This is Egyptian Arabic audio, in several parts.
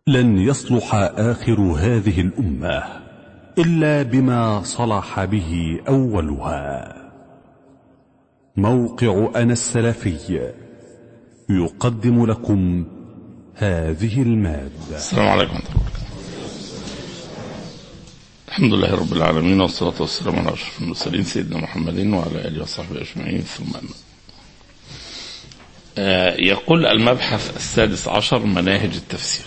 لن يصلح آخر هذه الأمة إلا بما صلح به أولها موقع أنا السلفي يقدم لكم هذه المادة السلام عليكم ورحمة الله وبركاته الحمد لله رب العالمين والصلاة والسلام على أشرف المرسلين سيدنا محمد وعلى آله وصحبه أجمعين ثم أما آه يقول المبحث السادس عشر مناهج التفسير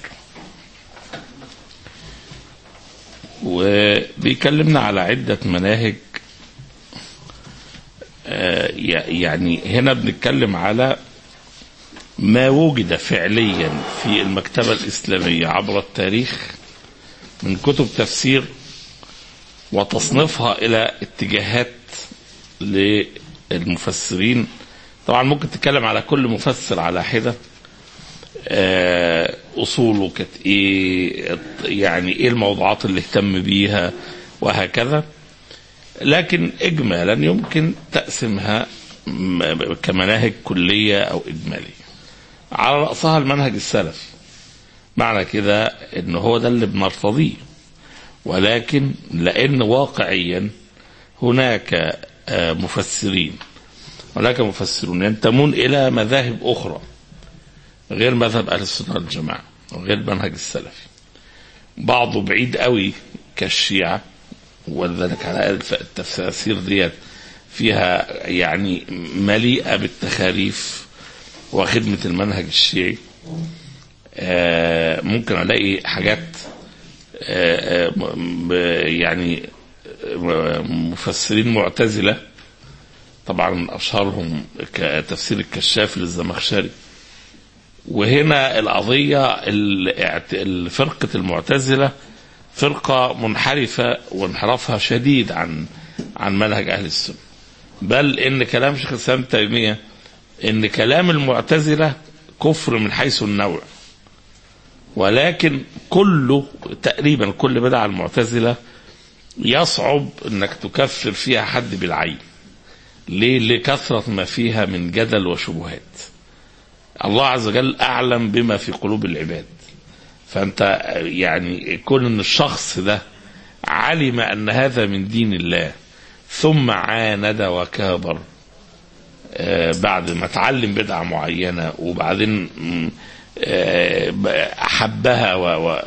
وبيكلمنا على عدة مناهج آه يعني هنا بنتكلم على ما وجد فعليا في المكتبة الإسلامية عبر التاريخ من كتب تفسير وتصنيفها إلى اتجاهات للمفسرين طبعا ممكن تتكلم على كل مفسر على حدة أصوله كانت إيه يعني إيه الموضوعات اللي اهتم بيها وهكذا لكن إجمالا يمكن تقسمها كمناهج كلية أو إجمالية على رأسها المنهج السلفي معنى كده ان هو ده اللي بنرتضيه ولكن لان واقعيا هناك مفسرين هناك مفسرون ينتمون الى مذاهب اخرى غير مذهب اهل السنه والجماعه وغير المنهج السلفي بعضه بعيد قوي كالشيعه ولذلك على التفاسير ديت فيها يعني مليئه بالتخاريف وخدمة المنهج الشيعي ممكن ألاقي حاجات يعني مفسرين معتزلة طبعا أشهرهم كتفسير الكشاف للزمخشري وهنا القضية فرقة المعتزلة فرقة منحرفة وانحرافها شديد عن عن منهج أهل السنة بل إن كلام شيخ الإسلام تيمية ان كلام المعتزلة كفر من حيث النوع ولكن كله تقريبا كل بدعة المعتزلة يصعب انك تكفر فيها حد بالعين ليه لكثرة ما فيها من جدل وشبهات الله عز وجل اعلم بما في قلوب العباد فانت يعني كون ان الشخص ده علم ان هذا من دين الله ثم عاند وكابر بعد ما اتعلم بدعة معينة وبعدين أحبها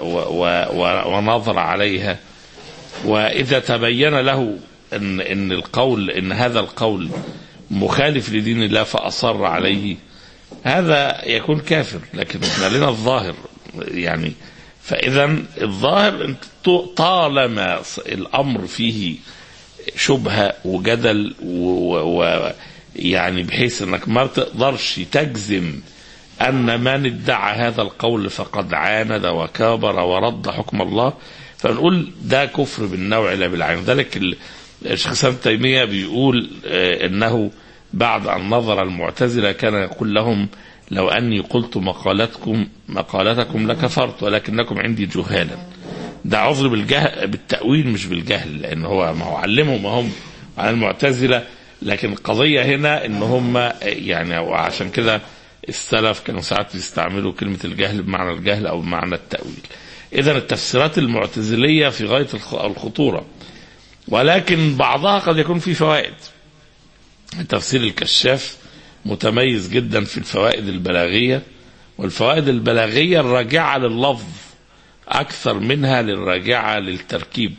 ونظر عليها وإذا تبين له إن إن القول إن هذا القول مخالف لدين الله فأصر عليه هذا يكون كافر لكن احنا لنا الظاهر يعني فإذا الظاهر طالما الأمر فيه شبهة وجدل و يعني بحيث انك ما تقدرش تجزم ان من ادعى هذا القول فقد عاند وكابر ورد حكم الله فنقول ده كفر بالنوع لا بالعين ذلك الشيخ سام تيميه بيقول انه بعد ان نظر المعتزله كان يقول لهم لو اني قلت مقالتكم مقالتكم لكفرت ولكنكم عندي جهالا ده عذر بالجهل بالتاويل مش بالجهل لان هو ما هو علمهم هم عن المعتزله لكن القضية هنا ان هم يعني وعشان كده السلف كانوا ساعات يستعملوا كلمة الجهل بمعنى الجهل او بمعنى التأويل اذا التفسيرات المعتزلية في غاية الخطورة ولكن بعضها قد يكون فيه فوائد تفسير الكشاف متميز جدا في الفوائد البلاغية والفوائد البلاغية الراجعة لللفظ أكثر منها للراجعة للتركيب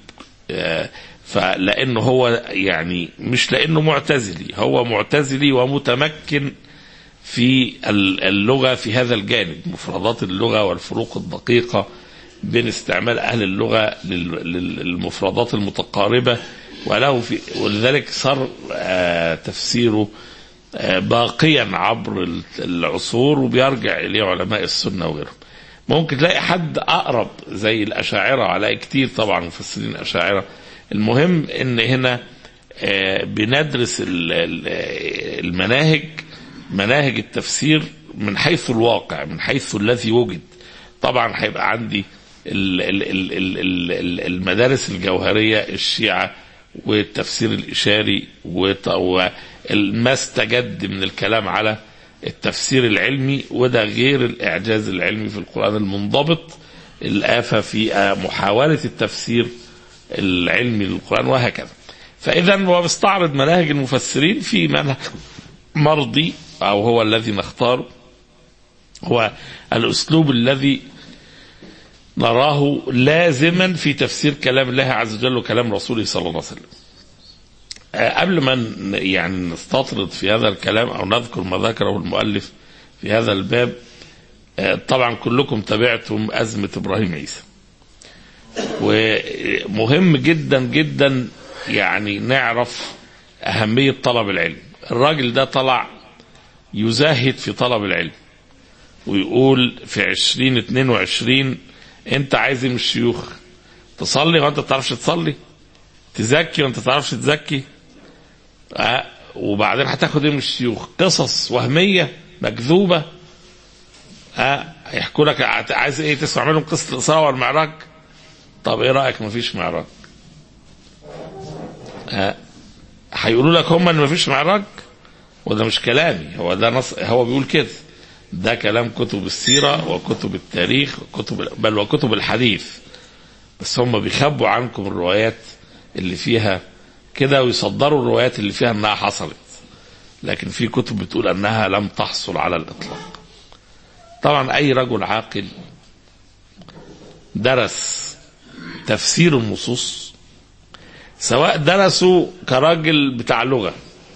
فلانه هو يعني مش لانه معتزلي هو معتزلي ومتمكن في اللغه في هذا الجانب مفردات اللغه والفروق الدقيقه بين استعمال اهل اللغه للمفردات المتقاربه وله في ولذلك صار تفسيره باقيا عبر العصور وبيرجع اليه علماء السنه وغيرهم ممكن تلاقي حد اقرب زي الاشاعره على كتير طبعا مفسرين اشاعره المهم ان هنا بندرس المناهج مناهج التفسير من حيث الواقع من حيث الذي وجد طبعا هيبقى عندي المدارس الجوهرية الشيعة والتفسير الإشاري وما استجد من الكلام على التفسير العلمي وده غير الإعجاز العلمي في القرآن المنضبط الآفة في آه، محاولة التفسير العلمي للقرآن وهكذا فإذا هو بيستعرض مناهج المفسرين في منهج مرضي أو هو الذي نختاره هو الأسلوب الذي نراه لازما في تفسير كلام الله عز وجل وكلام رسوله صلى الله عليه وسلم آه، قبل ما ن- يعني نستطرد في هذا الكلام أو نذكر ما ذكره المؤلف في هذا الباب آه، طبعا كلكم تابعتم أزمة إبراهيم عيسى ومهم جدا جدا يعني نعرف أهمية طلب العلم الراجل ده طلع يزاهد في طلب العلم ويقول في عشرين اتنين وعشرين انت عايز إيه من الشيوخ تصلي وانت تعرفش تصلي تزكي وانت تعرفش تزكي أه وبعدين هتاخد ايه من الشيوخ قصص وهمية مكذوبة أه يحكوا لك عايز ايه تسمع منهم قصة الإسراء والمعراج طب ايه رأيك مفيش معراج أه هيقولوا لك هم ان مفيش معراج وده مش كلامي هو ده نص هو بيقول كده ده كلام كتب السيرة وكتب التاريخ وكتب بل وكتب الحديث بس هم بيخبوا عنكم الروايات اللي فيها كده ويصدروا الروايات اللي فيها انها حصلت لكن في كتب بتقول انها لم تحصل على الاطلاق طبعا اي رجل عاقل درس تفسير النصوص سواء درسوا كراجل بتاع لغة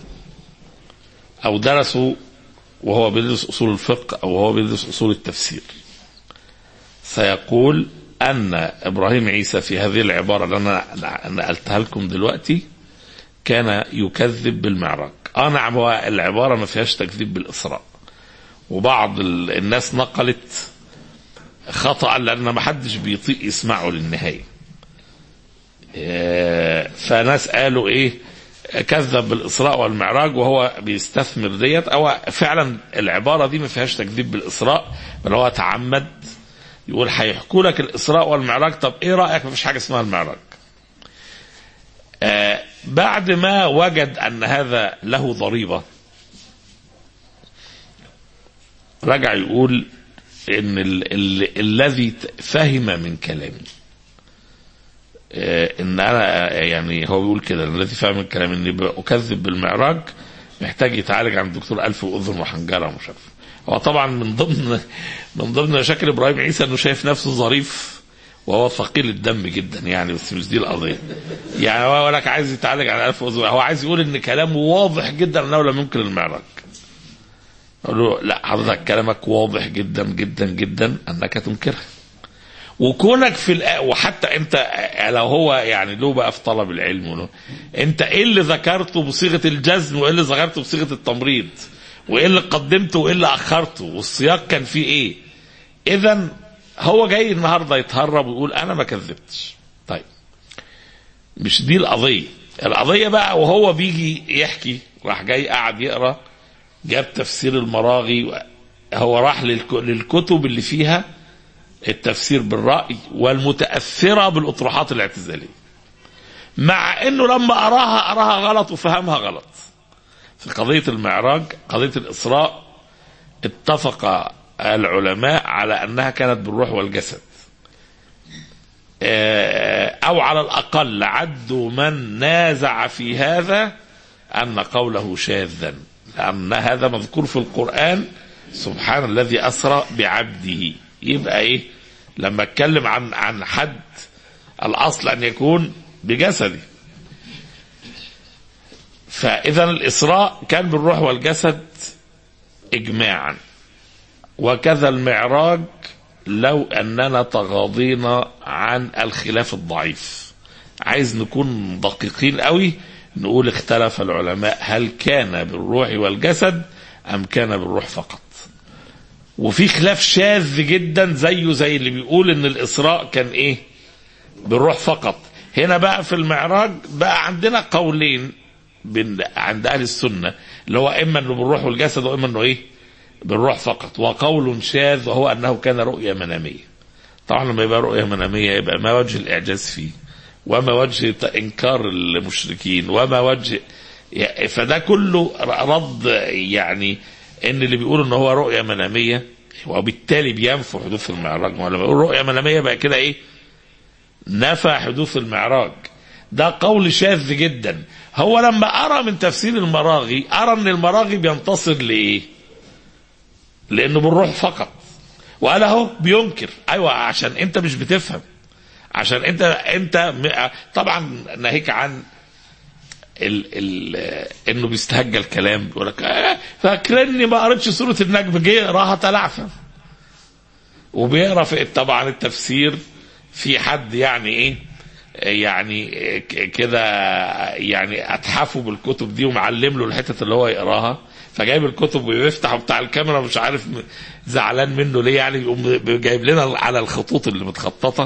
او درسوا وهو بيدرس اصول الفقه او وهو بيدرس اصول التفسير سيقول ان ابراهيم عيسى في هذه العباره اللي انا نقلتها لكم دلوقتي كان يكذب بالمعراج اه نعم هو العباره ما فيهاش تكذيب بالاسراء وبعض ال- الناس نقلت خطا لان ما حدش بيطيق يسمعه للنهايه آه، فناس قالوا ايه كذب بالاسراء والمعراج وهو بيستثمر ديت او فعلا العباره دي ما فيهاش تكذيب بالاسراء بل هو تعمد يقول هيحكوا لك الاسراء والمعراج طب ايه رايك ما فيش حاجه اسمها المعراج آه بعد ما وجد ان هذا له ضريبه رجع يقول ان ال ال الذي فهم من كلامي آه، ان انا يعني هو بيقول كده الذي فهم من كلامي اني اكذب بالمعراج محتاج يتعالج عند دكتور الف واذن وحنجره ومش عارف هو طبعا من ضمن من ضمن مشاكل ابراهيم عيسى انه شايف نفسه ظريف وهو ثقيل الدم جدا يعني بس مش دي القضيه يعني هو لك عايز يتعالج على الف واذن هو عايز يقول ان كلامه واضح جدا انه لم ينكر المعراج اقول له لا حضرتك كلامك واضح جدا جدا جدا انك تنكرها وكونك في الأ... وحتى انت لو هو يعني له بقى في طلب العلم ولو... انت ايه اللي ذكرته بصيغه الجزم وايه اللي ذكرته بصيغه التمريض وايه اللي قدمته وايه اللي اخرته والسياق كان فيه ايه اذا هو جاي النهارده يتهرب ويقول انا ما كذبتش طيب مش دي القضيه القضيه بقى وهو بيجي يحكي راح جاي قاعد يقرا جاب تفسير المراغي هو راح للك... للكتب اللي فيها التفسير بالرأي والمتأثرة بالأطروحات الاعتزالية مع أنه لما أراها أراها غلط وفهمها غلط في قضية المعراج قضية الإسراء اتفق العلماء على أنها كانت بالروح والجسد أو على الأقل عدوا من نازع في هذا أن قوله شاذا لأن هذا مذكور في القرآن سبحان الذي أسرى بعبده يبقى ايه لما اتكلم عن عن حد الاصل ان يكون بجسده فاذا الاسراء كان بالروح والجسد اجماعا وكذا المعراج لو اننا تغاضينا عن الخلاف الضعيف عايز نكون دقيقين قوي نقول اختلف العلماء هل كان بالروح والجسد ام كان بالروح فقط وفي خلاف شاذ جدا زيه زي اللي بيقول ان الاسراء كان ايه بالروح فقط هنا بقى في المعراج بقى عندنا قولين عند اهل السنه اللي هو اما انه بالروح والجسد واما انه ايه بالروح فقط وقول شاذ وهو انه كان رؤيه مناميه طبعا لما يبقى رؤيه مناميه يبقى ما وجه الاعجاز فيه وما وجه انكار المشركين وما وجه فده كله رد يعني ان اللي بيقولوا ان هو رؤيه مناميه وبالتالي بينفوا حدوث المعراج ولما يقول رؤية منامية بقى كده ايه نفى حدوث المعراج ده قول شاذ جدا هو لما أرى من تفسير المراغي أرى أن المراغي بينتصر لإيه لأنه بالروح فقط وقال اهو بينكر أيوة عشان أنت مش بتفهم عشان أنت أنت م- طبعا ناهيك عن ال ال انه بيستهجى الكلام يقول لك آه فاكرني ما قريتش سوره النجم جه يقراها تلعثم وبيقرا في طبعا التفسير في حد يعني ايه يعني ك- كده يعني اتحفه بالكتب دي ومعلم له الحتت اللي هو يقراها فجايب الكتب ويفتح بتاع الكاميرا مش عارف م- زعلان منه ليه يعني يقوم جايب لنا على الخطوط اللي متخططه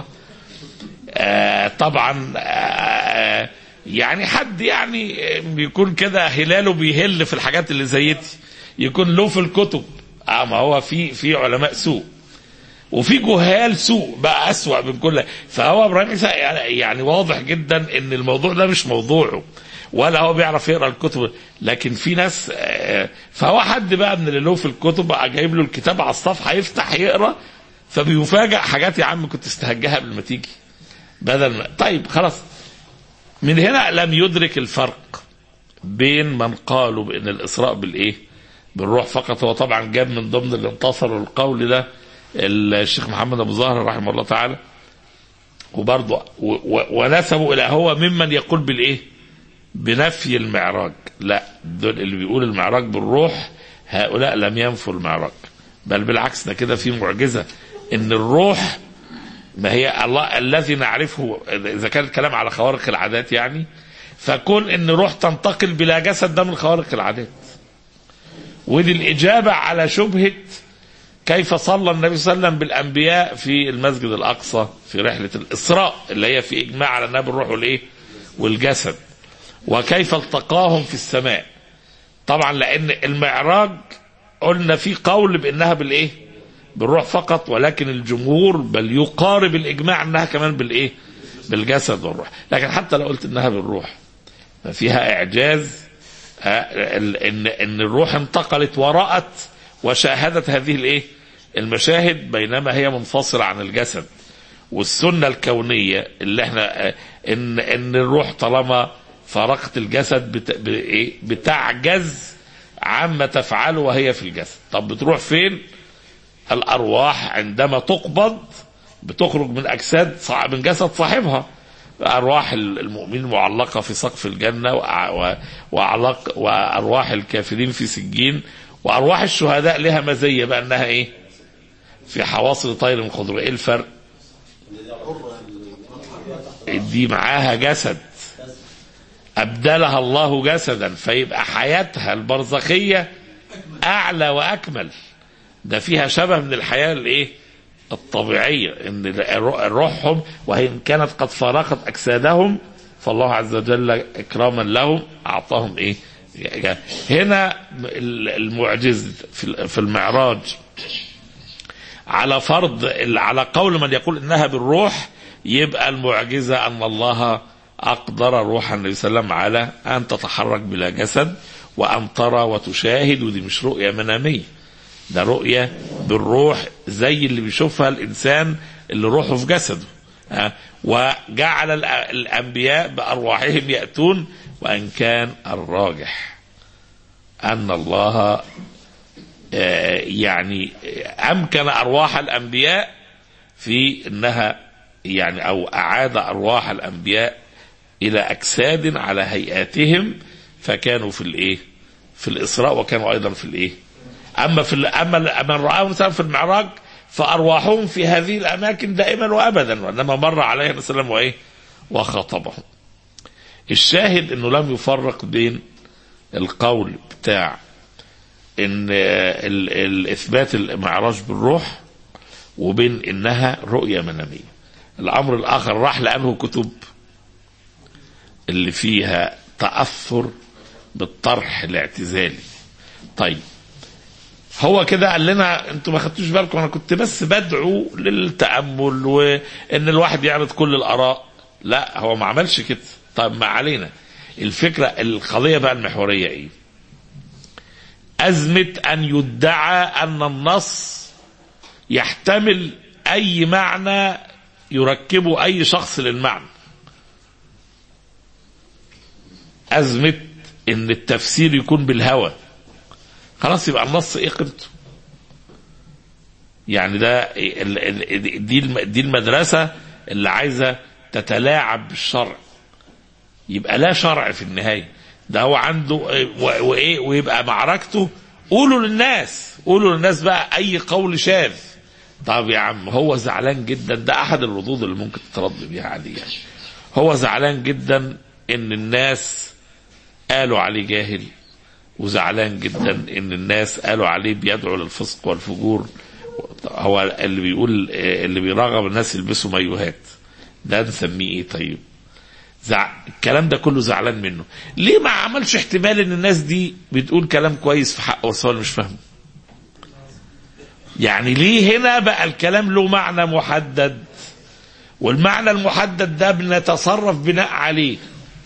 آه طبعا آه يعني حد يعني بيكون كده هلاله بيهل في الحاجات اللي زي دي يكون له في الكتب اه ما هو في في علماء سوء وفي جهال سوء بقى اسوأ من كل فهو ابراهيم عيسى يعني يعني واضح جدا ان الموضوع ده مش موضوعه ولا هو بيعرف يقرا الكتب لكن في ناس آه، فهو حد بقى من اللي له في الكتب بقى جايب له الكتاب على الصفحه يفتح يقرا فبيفاجئ حاجات يا عم كنت استهجها قبل ما تيجي بدل ما طيب خلاص من هنا لم يدرك الفرق بين من قالوا بان الاسراء بالايه بالروح فقط هو طبعا جاب من ضمن اللي انتصروا القول ده الشيخ محمد ابو زهر رحمه الله تعالى وبرضه و- و- ونسبوا الى هو ممن يقول بالايه بنفي المعراج لا دول اللي بيقول المعراج بالروح هؤلاء لم ينفوا المعراج بل بالعكس ده كده في معجزه ان الروح ما هي الله الذي نعرفه اذا كان الكلام على خوارق العادات يعني فكون ان روح تنتقل بلا جسد ده من خوارق العادات ودي الاجابه على شبهه كيف صلى النبي صلى الله عليه وسلم بالانبياء في المسجد الاقصى في رحله الاسراء اللي هي في اجماع على انها بالروح والايه والجسد وكيف التقاهم في السماء طبعا لان المعراج قلنا في قول بانها بالايه بالروح فقط ولكن الجمهور بل يقارب الاجماع انها كمان بالايه بالجسد والروح لكن حتى لو قلت انها بالروح فيها اعجاز آه، ال- ان ان الروح انتقلت ورأت وشاهدت هذه الايه المشاهد بينما هي منفصلة عن الجسد والسنة الكونية اللي احنا آه، ان ان الروح طالما فارقت الجسد بت... ب- إيه؟ بتعجز عما تفعله وهي في الجسد طب بتروح فين الارواح عندما تقبض بتخرج من اجساد صع- من جسد صاحبها ارواح المؤمنين معلقه في سقف الجنه وأع- و- واعلق وارواح الكافرين في سجين وارواح الشهداء لها مزيه بقى انها ايه في حواصل طير خضر ايه الفرق دي معاها جسد ابدلها الله جسدا فيبقى حياتها البرزخيه اعلى واكمل ده فيها شبه من الحياه الايه الطبيعيه ان الر- روحهم وان كانت قد فارقت اجسادهم فالله عز وجل اكراما لهم اعطاهم ايه هنا المعجز في في المعراج على فرض على قول من يقول انها بالروح يبقى المعجزه ان الله اقدر روح النبي صلى الله عليه وسلم على ان تتحرك بلا جسد وان ترى وتشاهد ودي مش رؤيه مناميه ده رؤيه بالروح زي اللي بيشوفها الانسان اللي روحه في جسده ها؟ وجعل الأ- الانبياء بارواحهم ياتون وان كان الراجح ان الله آه، يعني آه، امكن ارواح الانبياء في انها يعني او اعاد ارواح الانبياء الى اجساد على هيئاتهم فكانوا في الايه؟ في الاسراء وكانوا ايضا في الايه؟ اما في ال- اما ال- من راهم مثلا في المعراج فارواحهم في هذه الاماكن دائما وابدا وانما مر عليه النبي صلى الله عليه وسلم وايه؟ وخاطبهم. الشاهد انه لم يفرق بين القول بتاع ان آه، ال- ال- اثبات المعراج بالروح وبين انها رؤيه مناميه. الامر الاخر راح لانه كتب اللي فيها تاثر بالطرح الاعتزالي. طيب هو كده قال لنا انتوا ما خدتوش بالكم انا كنت بس بدعو للتامل وان الواحد يعرض كل الاراء لا هو ما عملش كده طيب ما علينا الفكره القضيه بقى المحوريه ايه ازمه ان يدعى ان النص يحتمل اي معنى يركبه اي شخص للمعنى ازمه ان التفسير يكون بالهوى خلاص يبقى النص ايه قيمته يعني ده ال- ال- دي الم- دي المدرسه اللي عايزه تتلاعب بالشرع يبقى لا شرع في النهايه ده هو عنده و- وايه ويبقى معركته قولوا للناس قولوا للناس بقى اي قول شاذ طب يا عم هو زعلان جدا ده احد الردود اللي ممكن تترد بيها عليه يعني هو زعلان جدا ان الناس قالوا عليه جاهل وزعلان جدا ان الناس قالوا عليه بيدعو للفسق والفجور هو اللي بيقول اللي بيرغب الناس يلبسوا مايوهات ده نسميه ايه طيب زع... الكلام ده كله زعلان منه ليه ما عملش احتمال ان الناس دي بتقول كلام كويس في حقه بس هو اللي مش فاهمه يعني ليه هنا بقى الكلام له معنى محدد والمعنى المحدد ده بنتصرف بناء عليه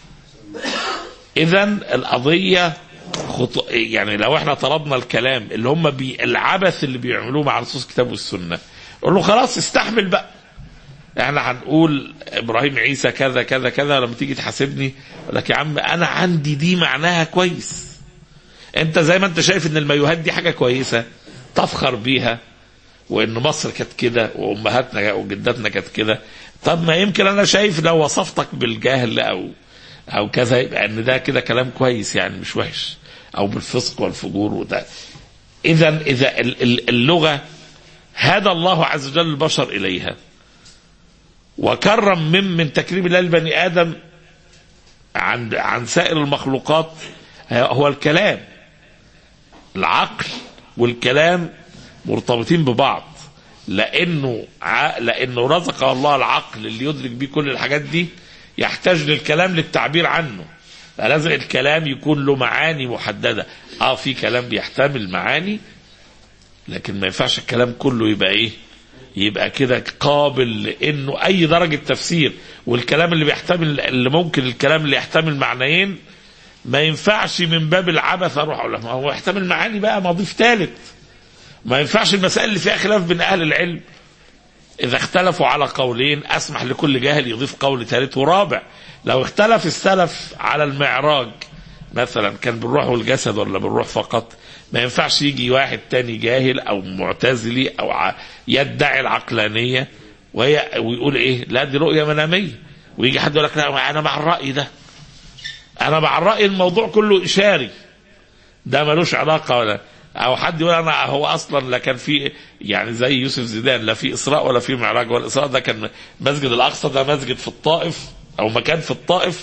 اذا القضيه خط... يعني لو احنا طلبنا الكلام اللي هم بي... العبث اللي بيعملوه مع نصوص الكتاب والسنه قول له خلاص استحمل بقى احنا هنقول ابراهيم عيسى كذا كذا كذا لما تيجي تحاسبني اقول لك يا عم انا عندي دي معناها كويس انت زي ما انت شايف ان المايوهات دي حاجه كويسه تفخر بيها وان مصر كانت كده وامهاتنا وجداتنا كانت كده طب ما يمكن انا شايف لو وصفتك بالجهل او او كذا يبقى ان ده كده كلام كويس يعني مش وحش او بالفسق والفجور وده اذا اذا ال- ال- اللغه هدى الله عز وجل البشر اليها وكرم من من تكريم الله لبني ادم عن عن سائر المخلوقات هو الكلام العقل والكلام مرتبطين ببعض لانه ع... لانه رزق الله العقل اللي يدرك بيه كل الحاجات دي يحتاج للكلام للتعبير عنه فلازم الكلام يكون له معاني محدده اه في كلام بيحتمل معاني لكن ما ينفعش الكلام كله يبقى ايه يبقى كده قابل لانه اي درجه تفسير والكلام اللي بيحتمل اللي ممكن الكلام اللي يحتمل معنيين ما ينفعش من باب العبث اروح اقول لك ما هو يحتمل معاني بقى مضيف ثالث ما ينفعش المسائل اللي فيها خلاف بين اهل العلم اذا اختلفوا على قولين اسمح لكل جاهل يضيف قول ثالث ورابع لو اختلف السلف على المعراج مثلا كان بالروح والجسد ولا بالروح فقط ما ينفعش يجي واحد تاني جاهل او معتزلي او ع- يدعي العقلانيه وهي ويقول ايه لا دي رؤيه مناميه ويجي حد يقول لك لا انا مع الراي ده انا مع الراي الموضوع كله اشاري ده ملوش علاقه ولا او حد يقول انا هو اصلا لا كان في يعني زي يوسف زيدان لا في اسراء ولا في معراج والاسراء ده كان مسجد الاقصى ده مسجد في الطائف او مكان في الطائف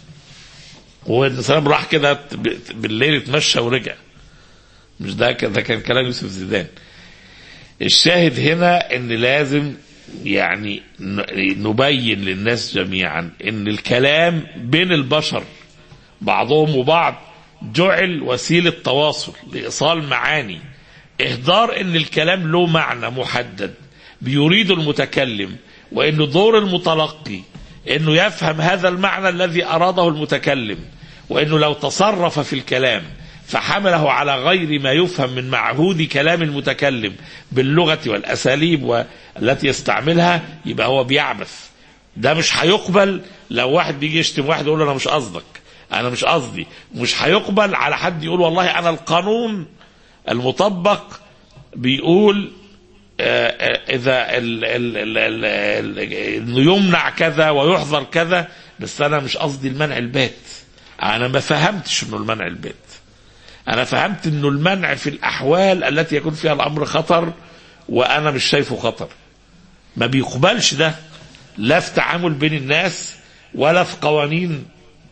والنبي صلى الله عليه وسلم راح كده ب- بالليل اتمشى ورجع مش ده كان- ده كان كلام يوسف زيدان الشاهد هنا ان لازم يعني ن- نبين للناس جميعا ان الكلام بين البشر بعضهم وبعض جعل وسيلة تواصل لإيصال معاني إهدار إن الكلام له معنى محدد بيريد المتكلم وإن دور المتلقي إنه يفهم هذا المعنى الذي أراده المتكلم وإنه لو تصرف في الكلام فحمله على غير ما يفهم من معهود كلام المتكلم باللغة والأساليب التي يستعملها يبقى هو بيعبث ده مش هيقبل لو واحد بيجي يشتم واحد يقول له انا مش قصدك انا مش قصدي مش هيقبل على حد يقول والله انا القانون المطبق بيقول آه، آه، اذا ال- ال- ال- ال- ال- انه يمنع كذا ويحظر كذا بس انا مش قصدي المنع البات انا ما فهمتش انه المنع البات انا فهمت انه المنع في الاحوال التي يكون فيها الامر خطر وانا مش شايفه خطر ما بيقبلش ده لا في تعامل بين الناس ولا في قوانين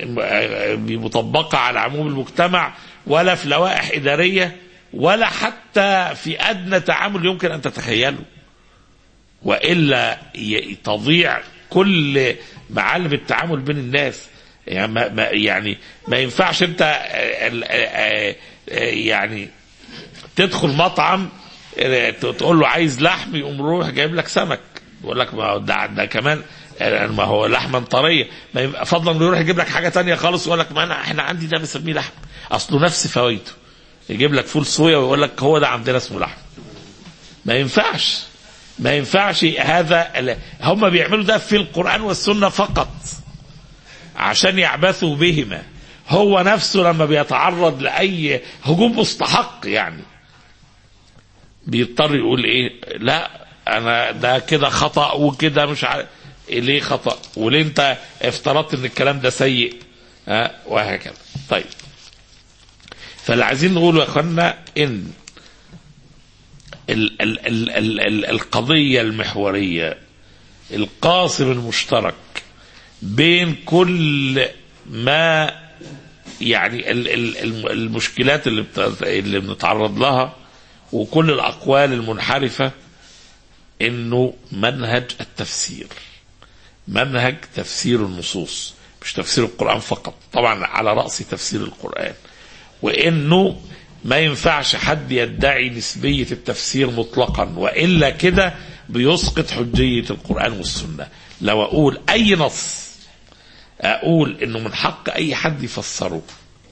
مطبقة على عموم المجتمع ولا في لوائح إدارية ولا حتى في أدنى تعامل يمكن أن تتخيله وإلا ي- تضيع كل معالم التعامل بين الناس يعني ما, ما يعني ما ينفعش انت آه، ال- آه، آه، آه، يعني تدخل مطعم آه، تقول له عايز لحم يقوم روح جايب لك سمك يقول لك ما هو ده, ده كمان آه، ما هو لحما طريه ما يبقى فضلا انه يروح يجيب لك حاجه تانية خالص ويقول لك ما انا احنا عندي ده بنسميه لحم اصله نفس فوائده يجيب لك فول صويا ويقول لك هو ده عندنا اسمه لحم ما ينفعش ما ينفعش هذا هم بيعملوا ده في القرآن والسنة فقط عشان يعبثوا بهما هو نفسه لما بيتعرض لأي هجوم مستحق يعني بيضطر يقول ايه لا انا ده كده خطأ وكده مش عارف إيه ليه خطأ وليه انت افترضت ان الكلام ده سيء ها وهكذا طيب فاللي عايزين نقوله يا اخوانا ان ال ال ال ال ال القضية المحورية القاسم المشترك بين كل ما يعني ال ال ال- المشكلات اللي بت- اللي بنتعرض لها وكل الأقوال المنحرفة إنه منهج التفسير منهج تفسير النصوص مش تفسير القرآن فقط طبعا على رأس تفسير القرآن وإنه ما ينفعش حد يدعي نسبية التفسير مطلقا وإلا كده بيسقط حجية القرآن والسنة لو أقول أي نص أقول إنه من حق أي حد يفسره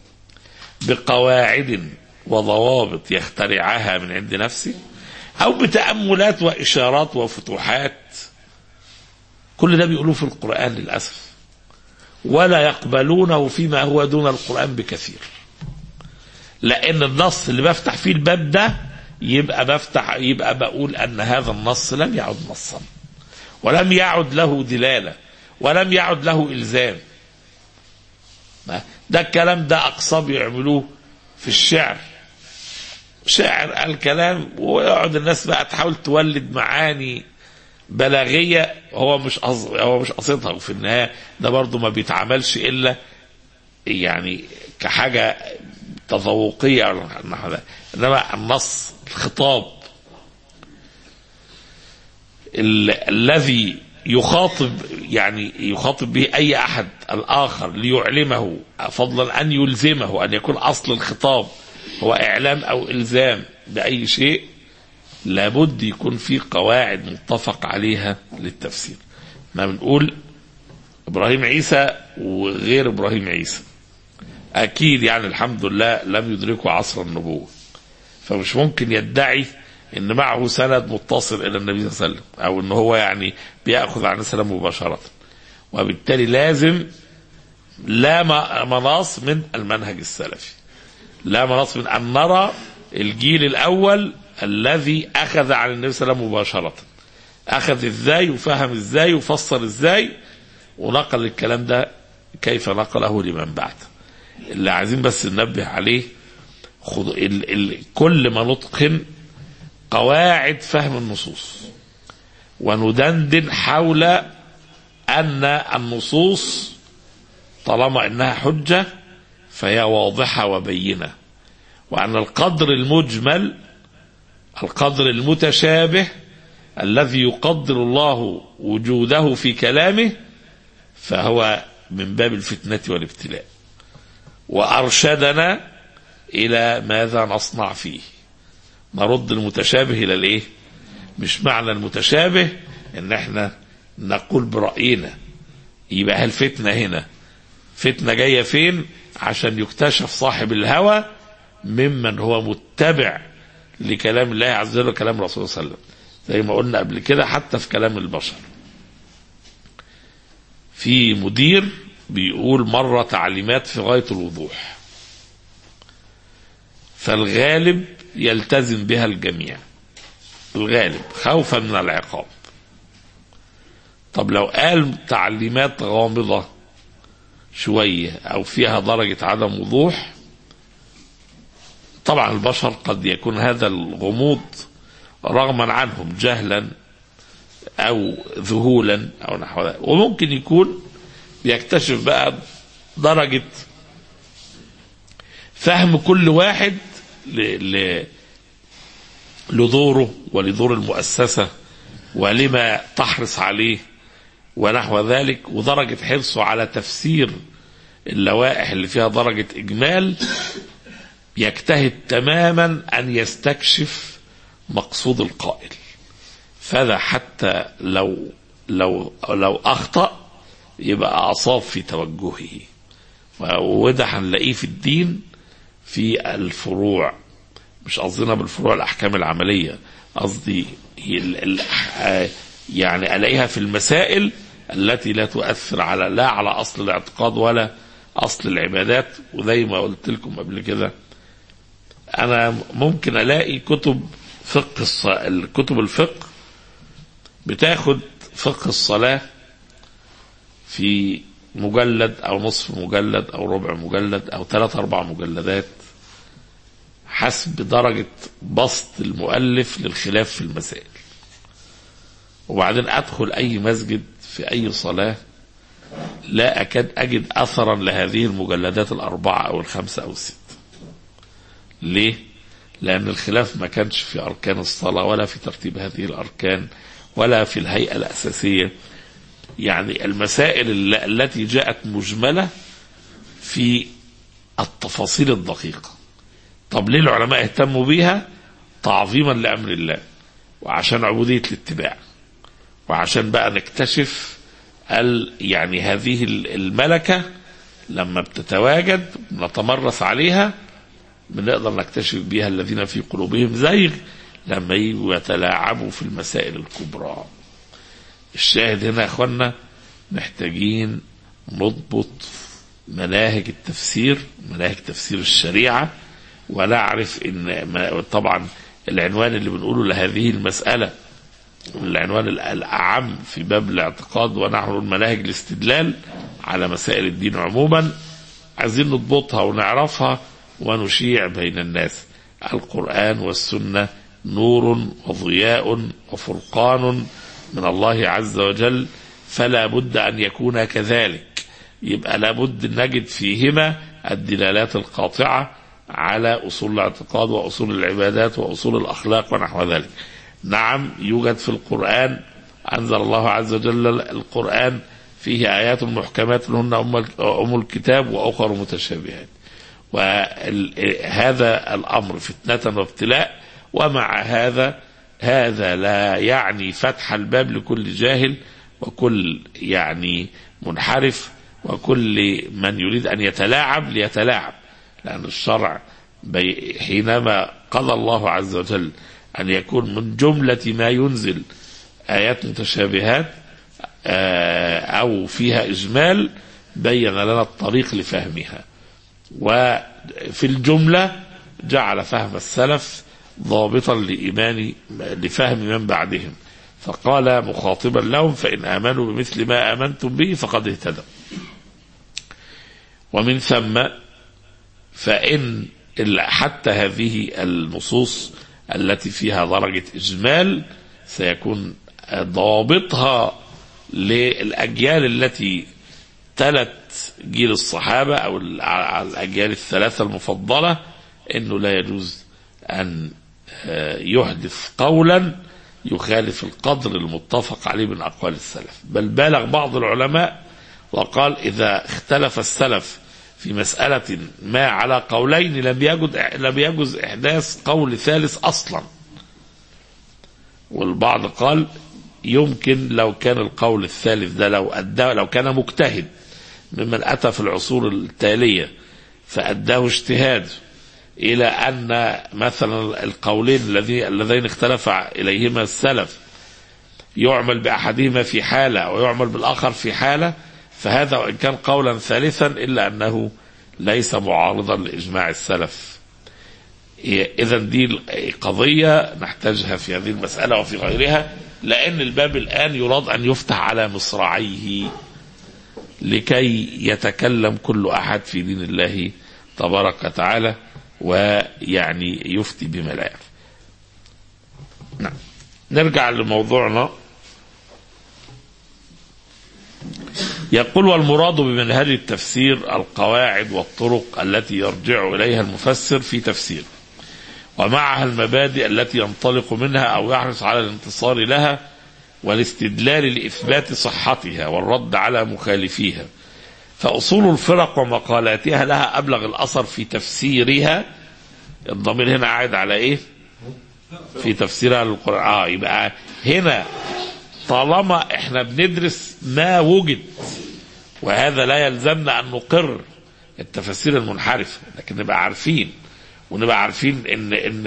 بقواعد وضوابط يخترعها من عند نفسه أو بتأملات وإشارات وفتوحات كل ده بيقولوه في القرآن للأسف ولا يقبلونه فيما هو دون القرآن بكثير لأن النص اللي بفتح فيه الباب ده يبقى بفتح يبقى بقول أن هذا النص لم يعد نصا ولم يعد له دلالة ولم يعد له إلزام ما- ده الكلام ده أقصى بيعملوه في الشعر شعر الكلام ويقعد الناس بقى تحاول تولد معاني بلاغية هو مش قص... هو مش قصدها وفي النهاية ده برضه ما بيتعملش إلا يعني كحاجة تذوقية أو نحو ذلك. إنما النص الخطاب ال... الذي يخاطب يعني يخاطب به أي أحد الآخر ليعلمه فضلا أن يلزمه أن يكون أصل الخطاب هو إعلام أو إلزام بأي شيء لابد يكون في قواعد متفق عليها للتفسير ما بنقول ابراهيم عيسى وغير ابراهيم عيسى اكيد يعني الحمد لله لم يدركوا عصر النبوه فمش ممكن يدعي ان معه سند متصل الى النبي صلى الله عليه وسلم او ان هو يعني بياخذ عن السلام مباشره وبالتالي لازم لا م- مناص من المنهج السلفي لا مناص من ان نرى الجيل الاول الذي اخذ عن النبي صلى الله عليه وسلم مباشره اخذ ازاي وفهم ازاي وفسر ازاي ونقل الكلام ده كيف نقله لمن بعد اللي عايزين بس ننبه عليه خد ال ال كل ما نتقن قواعد فهم النصوص وندندن حول ان النصوص طالما انها حجه فهي واضحه وبينه وان القدر المجمل القدر المتشابه الذي يقدر الله وجوده في كلامه فهو من باب الفتنه والابتلاء وارشدنا الى ماذا نصنع فيه نرد المتشابه الى الايه مش معنى المتشابه ان احنا نقول براينا يبقى الفتنه هنا فتنه جايه فين عشان يكتشف صاحب الهوى ممن هو متبع لكلام الله عز وجل وكلام الرسول صلى الله عليه وسلم زي ما قلنا قبل كده حتى في كلام البشر في مدير بيقول مرة تعليمات في غاية الوضوح فالغالب يلتزم بها الجميع الغالب خوفا من العقاب طب لو قال تعليمات غامضة شوية أو فيها درجة عدم وضوح طبعا البشر قد يكون هذا الغموض رغما عنهم جهلا أو ذهولا أو نحو ذلك وممكن يكون بيكتشف بقى درجة فهم كل واحد ل... ل... لدوره ولدور المؤسسة ولما تحرص عليه ونحو ذلك ودرجة حرصه على تفسير اللوائح اللي فيها درجة إجمال يجتهد تماما أن يستكشف مقصود القائل فذا حتى لو لو لو أخطأ يبقى أصاب في توجهه وده هنلاقيه في الدين في الفروع مش قصدنا بالفروع الأحكام العملية قصدي ال- ال- آه، يعني الاقيها في المسائل التي لا تؤثر على لا على اصل الاعتقاد ولا اصل العبادات وزي ما قلت لكم قبل كده انا ممكن الاقي كتب فقه الص... كتب الفقه بتاخد فقه الصلاه في مجلد او نصف مجلد او ربع مجلد او ثلاث اربع مجلدات حسب درجة بسط المؤلف للخلاف في المسائل وبعدين أدخل أي مسجد في أي صلاة لا أكاد أجد أثرا لهذه المجلدات الأربعة أو الخمسة أو الستة ليه؟ لأن الخلاف ما كانش في أركان الصلاة ولا في ترتيب هذه الأركان ولا في الهيئة الأساسية يعني المسائل الل- التي جاءت مجملة في التفاصيل الدقيقة طب ليه العلماء اهتموا بيها تعظيما لأمر الله وعشان عبودية الاتباع وعشان بقى نكتشف ال يعني هذه ال- الملكة لما بتتواجد نتمرس عليها بنقدر نكتشف بيها الذين في قلوبهم زيغ لما يجوا يتلاعبوا في المسائل الكبرى الشاهد هنا يا اخوانا محتاجين نضبط مناهج التفسير مناهج تفسير الشريعه ونعرف ان ما- طبعا العنوان اللي بنقوله لهذه المساله العنوان ال- الاعم في باب الاعتقاد ونحن المناهج الاستدلال على مسائل الدين عموما عايزين نضبطها ونعرفها ونشيع بين الناس القرآن والسنة نور وضياء وفرقان من الله عز وجل فلا بد أن يكون كذلك يبقى لابد نجد فيهما الدلالات القاطعة على أصول الاعتقاد وأصول العبادات وأصول الأخلاق ونحو ذلك نعم يوجد في القرآن أنزل الله عز وجل القرآن فيه آيات محكمات هن أم أم الكتاب وأخر متشابهات وهذا الأمر فتنة وابتلاء ومع هذا هذا لا يعني فتح الباب لكل جاهل وكل يعني منحرف وكل من يريد أن يتلاعب ليتلاعب لأن الشرع بي حينما قضى الله عز وجل أن يكون من جملة ما ينزل آيات متشابهات آه، أو فيها إجمال بين لنا الطريق لفهمها وفي الجملة جعل فهم السلف ضابطا لإيمان لفهم من بعدهم فقال مخاطبا لهم فإن آمنوا بمثل ما آمنتم به فقد اهتدوا ومن ثم فإن ال- حتى هذه النصوص التي فيها درجة إجمال سيكون ضابطها للأجيال التي تلت جيل الصحابة أو ال- على الأجيال الثلاثة المفضلة أنه لا يجوز أن آه، يحدث قولا يخالف القدر المتفق عليه من أقوال السلف بل بالغ بعض العلماء وقال إذا اختلف السلف في مسألة ما على قولين لم يجد لم يجوز إحداث قول ثالث أصلا والبعض قال يمكن لو كان القول الثالث ده لو أدى لو كان مجتهد ممن أتى في العصور التالية فأداه اجتهاد إلى أن مثلا القولين الذي اللذين اختلف إليهما السلف يعمل بأحدهما في حالة ويعمل بالآخر في حالة فهذا وإن كان قولا ثالثا إلا أنه ليس معارضا لإجماع السلف إذا دي قضية نحتاجها في هذه المسألة وفي غيرها لأن الباب الآن يراد أن يفتح على مصراعيه لكي يتكلم كل أحد في دين الله تبارك وتعالى ويعني يفتي بما لا يعرف نعم نرجع لموضوعنا يقول والمراد بمنهج التفسير القواعد والطرق التي يرجع إليها المفسر في تفسيره ومعها المبادئ التي ينطلق منها أو يحرص على الانتصار لها والاستدلال لإثبات صحتها والرد على مخالفيها فأصول الفرق ومقالاتها لها أبلغ الأثر في تفسيرها الضمير هنا عائد على إيه في تفسيرها للقرآن آه يبقى هنا طالما احنا بندرس ما وجد وهذا لا يلزمنا أن نقر التفاسير المنحرفة لكن نبقى عارفين ونبقى عارفين ان ان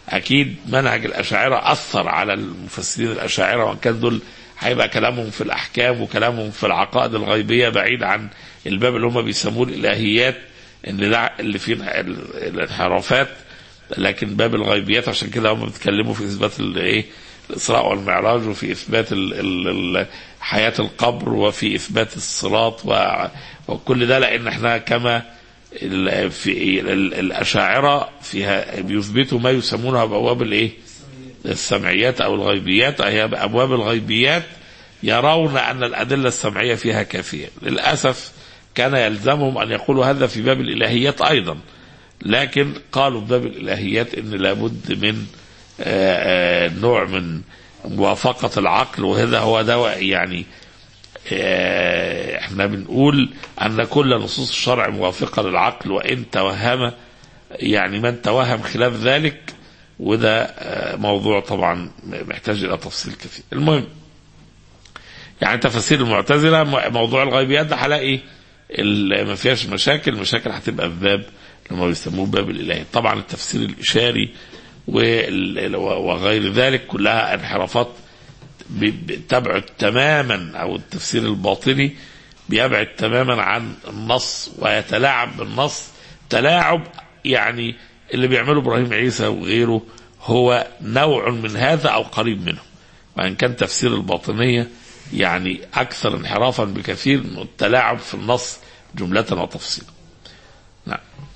اكيد منهج الاشاعره اثر على المفسرين الاشاعره وان كان دول هيبقى كلامهم في الاحكام وكلامهم في العقائد الغيبيه بعيد عن الباب اللي هم بيسموه الالهيات ان ده اللي فيه ال- الانحرافات لكن باب الغيبيات عشان كده هم بيتكلموا في اثبات الايه الاسراء والمعراج وفي اثبات ال ال ال حياه القبر وفي اثبات الصراط و- وكل ده لان احنا كما ال- في ال- الاشاعره فيها بيثبتوا ما يسمونها بابواب الايه؟ السمعيات او الغيبيات هي ابواب الغيبيات يرون ان الادله السمعيه فيها كافيه للاسف كان يلزمهم ان يقولوا هذا في باب الالهيات ايضا لكن قالوا في باب الالهيات ان لابد من آه، آه، نوع من موافقه العقل وهذا هو دواء يعني آه، احنا بنقول ان كل نصوص الشرع موافقه للعقل وان توهم يعني من توهم خلاف ذلك وده آه، موضوع طبعا محتاج الى تفصيل كثير المهم يعني تفاسير المعتزله م- موضوع الغيبيات ده هلاقي ال- ما فيهاش مشاكل مشاكل هتبقى في باب لما بيسموه باب الالهي طبعا التفسير الاشاري وال- وغير ذلك كلها انحرافات ب- ب- تبعد تماما او التفسير الباطني بيبعد تماما عن النص ويتلاعب بالنص تلاعب يعني اللي بيعمله ابراهيم عيسى وغيره هو نوع من هذا او قريب منه وان كان تفسير الباطنيه يعني اكثر انحرافا بكثير من التلاعب في النص جمله وتفصيلا. نعم.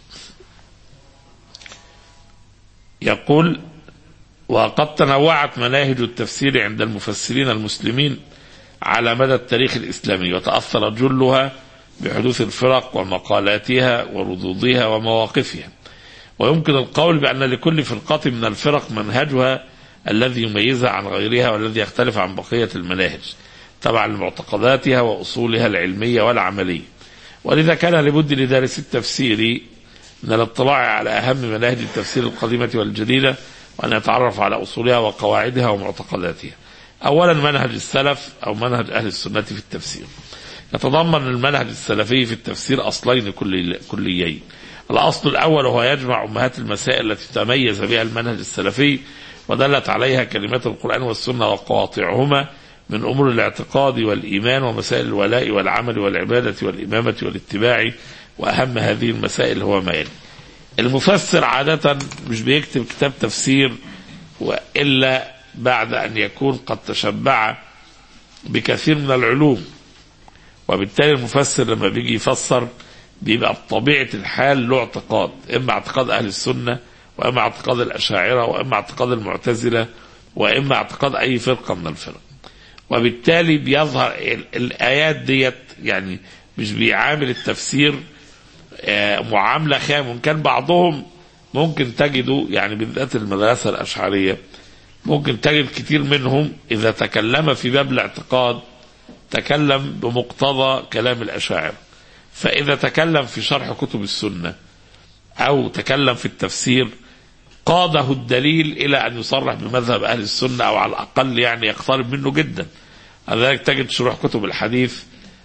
يقول وقد تنوعت مناهج التفسير عند المفسرين المسلمين على مدى التاريخ الإسلامي وتأثر جلها بحدوث الفرق ومقالاتها وردودها ومواقفها ويمكن القول بأن لكل فرقة من الفرق منهجها الذي يميزها عن غيرها والذي يختلف عن بقية المناهج تبعا لمعتقداتها وأصولها العلمية والعملية ولذا كان لابد لدارس التفسير من الاطلاع على أهم مناهج التفسير القديمة والجديدة وأن يتعرف على أصولها وقواعدها ومعتقداتها أولا منهج السلف أو منهج أهل السنة في التفسير يتضمن المنهج السلفي في التفسير أصلين كلي- كليين الأصل الأول هو يجمع أمهات المسائل التي تميز بها المنهج السلفي ودلت عليها كلمات القرآن والسنة وقواطعهما من أمور الاعتقاد والإيمان ومسائل الولاء والعمل والعبادة والإمامة والاتباع وأهم هذه المسائل هو ما يلي المفسر عادة مش بيكتب كتاب تفسير وإلا بعد أن يكون قد تشبع بكثير من العلوم وبالتالي المفسر لما بيجي يفسر بيبقى بطبيعة الحال له اعتقاد إما اعتقاد أهل السنة وإما اعتقاد الأشاعرة وإما اعتقاد المعتزلة وإما اعتقاد أي فرقة من الفرق وبالتالي بيظهر ال- الآيات ديت يعني مش بيعامل التفسير آه، معاملة خام وإن كان بعضهم ممكن تجدوا يعني بالذات المدرسة الأشعرية ممكن تجد كتير منهم إذا تكلم في باب الاعتقاد تكلم بمقتضى كلام الأشاعرة فإذا تكلم في شرح كتب السنة أو تكلم في التفسير قاده الدليل إلى أن يصرح بمذهب أهل السنة أو على الأقل يعني يقترب منه جدا لذلك تجد شروح كتب الحديث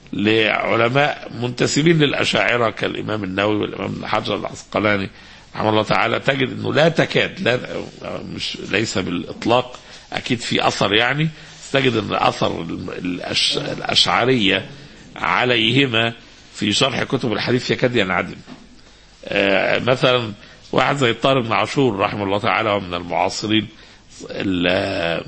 لعلماء منتسبين للأشاعرة كالإمام النووي والإمام ابن حجر العسقلاني رحمه الله تعالى تجد أنه لا تكاد لا مش ليس بالإطلاق أكيد في أثر يعني تجد أن أثر الأش الأشعرية عليهما في شرح كتب الحديث يكاد ينعدم آه، مثلا واحد زي طارق بن عاشور رحمه الله تعالى ومن المعاصرين ال-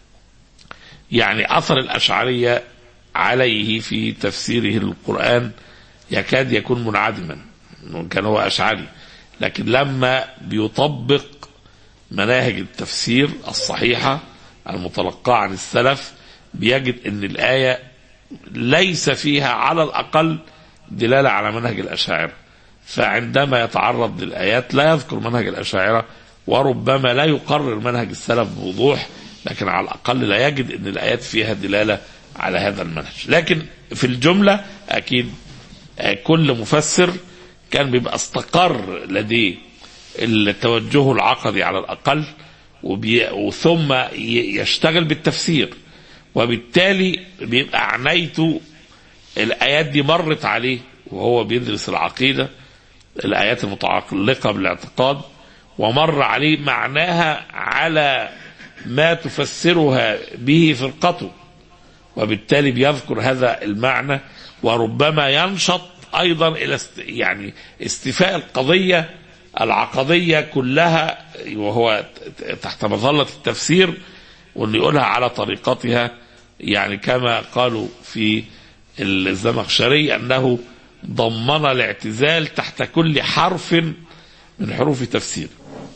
يعني اثر الاشعريه عليه في تفسيره للقران يكاد يكون منعدما إنه كان هو اشعري لكن لما بيطبق مناهج التفسير الصحيحه المتلقاه عن السلف بيجد ان الايه ليس فيها على الاقل دلاله على منهج الاشاعره فعندما يتعرض للآيات لا يذكر منهج الأشاعرة وربما لا يقرر منهج السلف بوضوح لكن على الأقل لا يجد أن الآيات فيها دلالة على هذا المنهج لكن في الجملة أكيد آه، كل مفسر كان بيبقى استقر لديه التوجه العقدي على الأقل وبي وثم ي- يشتغل بالتفسير وبالتالي بيبقى عنايته الآيات دي مرت عليه وهو بيدرس العقيدة الآيات المتعلقة بالاعتقاد ومر عليه معناها على ما تفسرها به فرقته وبالتالي بيذكر هذا المعنى وربما ينشط ايضا الى است يعني استيفاء القضيه العقديه كلها وهو تحت مظله التفسير واللي يقولها على طريقتها يعني كما قالوا في الزمخشري انه ضمن الاعتزال تحت كل حرف من حروف تفسير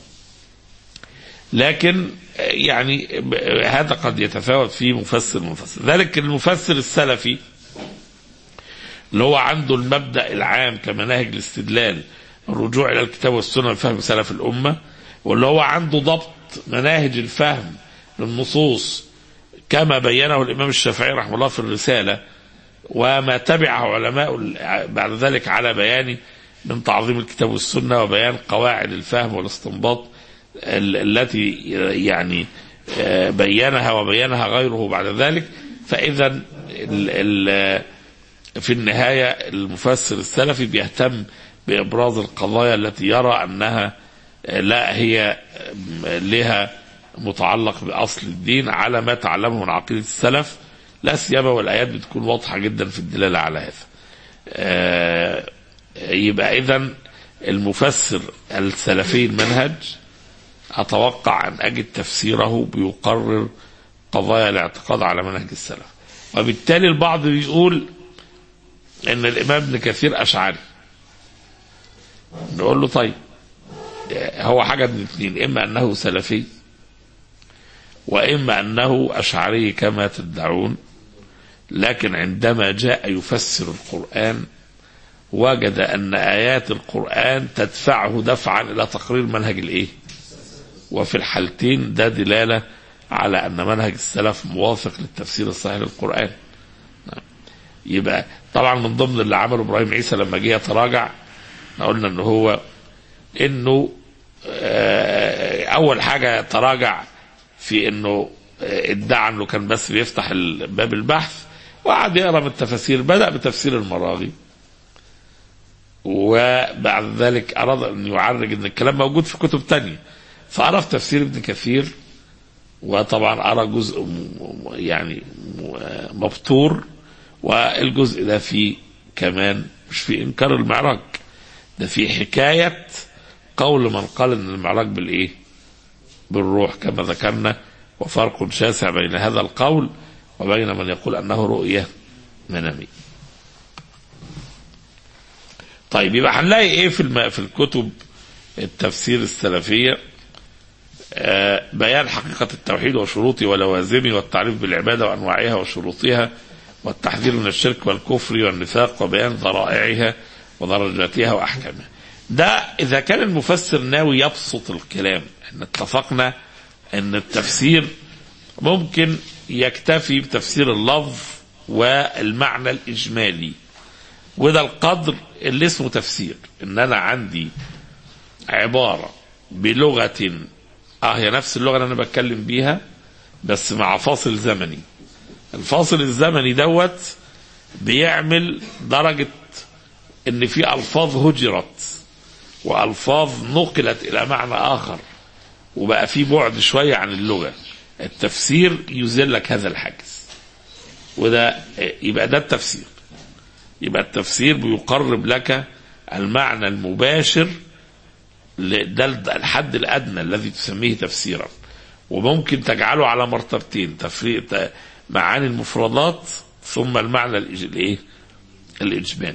لكن يعني هذا قد يتفاوت في مفسر مفسر ذلك المفسر السلفي اللي هو عنده المبدا العام كمناهج الاستدلال الرجوع الى الكتاب والسنه لفهم سلف الامه واللي هو عنده ضبط مناهج الفهم للنصوص كما بينه الامام الشافعي رحمه الله في الرساله وما تبعه علماء بعد ذلك على بيان من تعظيم الكتاب والسنه وبيان قواعد الفهم والاستنباط التي يعني بينها وبينها غيره بعد ذلك فاذا في النهايه المفسر السلفي بيهتم بابراز القضايا التي يرى انها لا هي لها متعلق باصل الدين على ما تعلمه من عقيده السلف لا سيما والايات بتكون واضحه جدا في الدلاله على هذا. يبقى اذا المفسر السلفي المنهج اتوقع ان اجد تفسيره بيقرر قضايا الاعتقاد على منهج السلف. وبالتالي البعض بيقول ان الامام ابن كثير اشعري. نقول له طيب هو حاجه من اثنين اما انه سلفي واما انه اشعري كما تدعون لكن عندما جاء يفسر القران وجد ان ايات القران تدفعه دفعا الى تقرير منهج الايه؟ وفي الحالتين ده دلاله على ان منهج السلف موافق للتفسير الصحيح للقران. يبقى طبعا من ضمن اللي عمله ابراهيم عيسى لما جه يتراجع قلنا ان هو انه اول حاجه تراجع في انه ادعى انه كان بس بيفتح باب البحث وقعد يقرا من التفاسير بدا بتفسير المراغي وبعد ذلك اراد ان يعرج ان الكلام موجود في كتب تانية فقرا في تفسير ابن كثير وطبعا ارى جزء يعني مبتور والجزء ده فيه كمان مش في انكار المعراج ده في حكايه قول من قال ان المعراج بالايه؟ بالروح كما ذكرنا وفرق شاسع بين هذا القول وبين من يقول انه رؤيه مناميه. طيب يبقى هنلاقي ايه في الم... في الكتب التفسير السلفيه آه بيان حقيقه التوحيد وشروطه ولوازمه والتعريف بالعباده وانواعها وشروطها والتحذير من الشرك والكفر والنفاق وبيان ذرائعها ودرجاتها واحكامها. ده اذا كان المفسر ناوي يبسط الكلام احنا اتفقنا ان التفسير ممكن يكتفي بتفسير اللفظ والمعنى الاجمالي وده القدر اللي اسمه تفسير ان انا عندي عباره بلغه اه هي نفس اللغه اللي انا بتكلم بيها بس مع فاصل زمني الفاصل الزمني دوت بيعمل درجه ان في الفاظ هجرت والفاظ نقلت الى معنى اخر وبقى في بعد شويه عن اللغه التفسير يزيل لك هذا الحاجز وده يبقى ده التفسير يبقى التفسير بيقرب لك المعنى المباشر ده الحد الادنى الذي تسميه تفسيرا وممكن تجعله على مرتبتين تفريق معاني المفردات ثم المعنى الايه الاجمالي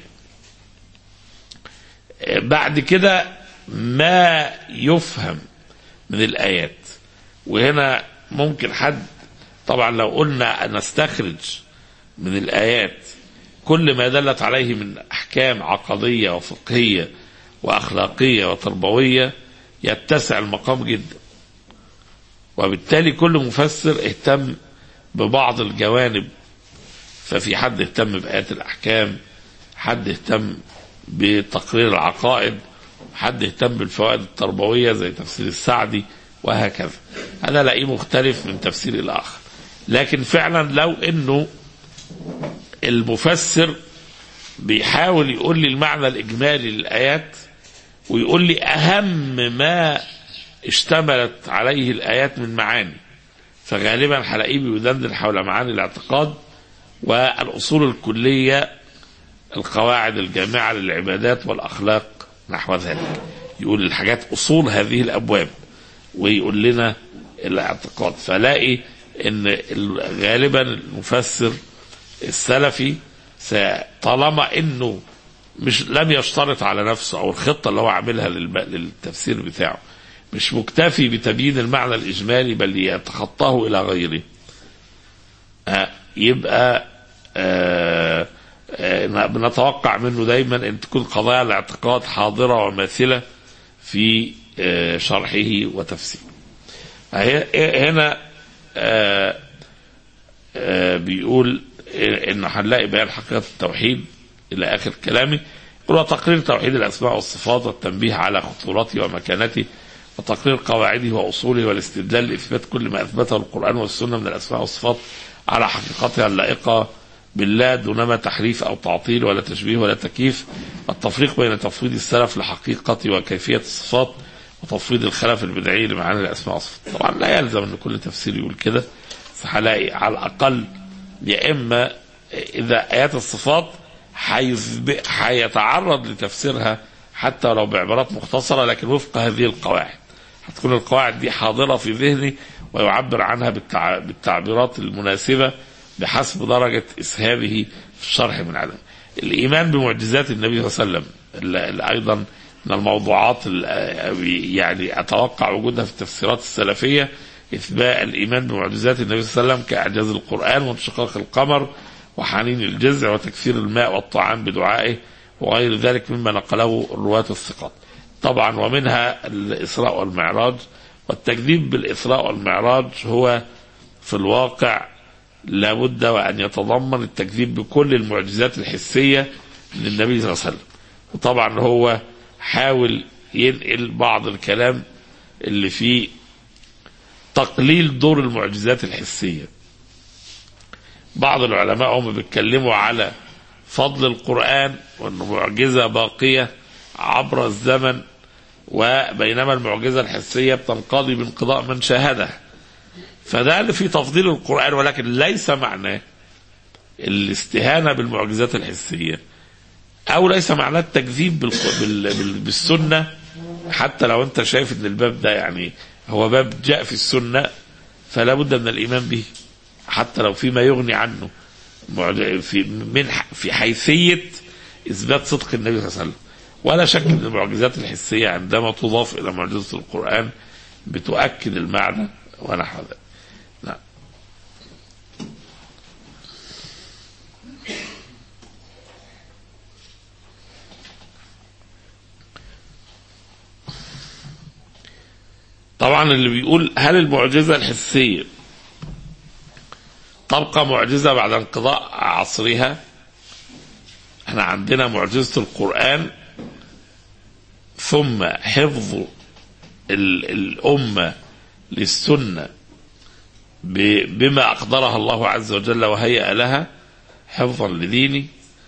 بعد كده ما يفهم من الآيات وهنا ممكن حد طبعا لو قلنا نستخرج من الآيات كل ما دلت عليه من أحكام عقدية وفقهية وأخلاقية وتربوية يتسع المقام جدا وبالتالي كل مفسر اهتم ببعض الجوانب ففي حد اهتم بآيات الأحكام حد اهتم بتقرير العقائد حد اهتم بالفوائد التربوية زي تفسير السعدي وهكذا هذا لاقيه مختلف من تفسير الآخر لكن فعلا لو انه المفسر بيحاول يقول لي المعنى الإجمالي للآيات ويقول لي أهم ما اشتملت عليه الآيات من معاني فغالبا هلاقيه بيدندن حول معاني الاعتقاد والأصول الكلية القواعد الجامعة للعبادات والأخلاق نحو ذلك يقول الحاجات أصول هذه الأبواب ويقول لنا الاعتقاد فلاقي ان ال- غالبا المفسر السلفي س- طالما انه مش لم يشترط على نفسه او الخطه اللي هو عاملها للب- للتفسير بتاعه مش مكتفي بتبيين المعنى الاجمالي بل يتخطاه الى غيره آه، يبقى آه، آه، بنتوقع منه دايما ان تكون قضايا الاعتقاد حاضره وماثله في آه، شرحه وتفسيره هي- هنا آه، آه، بيقول انه هنلاقي بيان حقيقه التوحيد الى اخر كلامه يقول وتقرير توحيد الاسماء والصفات والتنبيه على خطورته ومكانته وتقرير قواعده واصوله والاستدلال لاثبات كل ما اثبته القران والسنه من الاسماء والصفات على حقيقتها اللائقه بالله دونما تحريف او تعطيل ولا تشبيه ولا تكييف التفريق بين تفويض السلف لحقيقه وكيفيه الصفات وتفويض الخلف البدعي لمعاني الاسماء والصفات طبعا لا يلزم ان كل تفسير يقول كده بس هلاقي على الاقل يا اما اذا ايات الصفات هيثب- هيتعرض لتفسيرها حتى لو بعبارات مختصره لكن وفق هذه القواعد هتكون القواعد دي حاضره في ذهني ويعبر عنها بالتع... بالتعبيرات المناسبه بحسب درجه اسهابه في الشرح من عدم الايمان بمعجزات النبي صلى الله عليه وسلم اللي اللي ايضا من الموضوعات اللي يعني اتوقع وجودها في التفسيرات السلفيه اثبات الايمان بمعجزات النبي صلى الله عليه وسلم كاعجاز القران وانشقاق القمر وحنين الجزع وتكثير الماء والطعام بدعائه وغير ذلك مما نقله الرواة الثقات طبعا ومنها الإسراء والمعراج والتكذيب بالإسراء والمعراج هو في الواقع لابد وأن يتضمن التكذيب بكل المعجزات الحسية للنبي صلى الله عليه وسلم وطبعا هو حاول ينقل بعض الكلام اللي فيه تقليل دور المعجزات الحسيه بعض العلماء هم بيتكلموا على فضل القرآن وأنه معجزة باقية عبر الزمن وبينما المعجزة الحسية بتنقضي بانقضاء من شاهدها فده اللي في تفضيل القرآن ولكن ليس معناه الاستهانة بالمعجزات الحسية أو ليس معناه التكذيب بالق- بال- بال- بالسنة حتى لو أنت شايف أن الباب ده يعني هو باب جاء في السنة فلا بد من الإيمان به حتى لو فيما يغني عنه معج- في من ح- في حيثيه اثبات صدق النبي صلى الله عليه وسلم ولا شك ان المعجزات الحسيه عندما تضاف الى معجزه القران بتؤكد المعنى ونحو ذلك نعم طبعا اللي بيقول هل المعجزه الحسيه تبقى معجزة بعد انقضاء عصرها احنا عندنا معجزة القرآن ثم حفظ ال- الأمة للسنة ب- بما أقدرها الله عز وجل وهيأ لها حفظا لدينه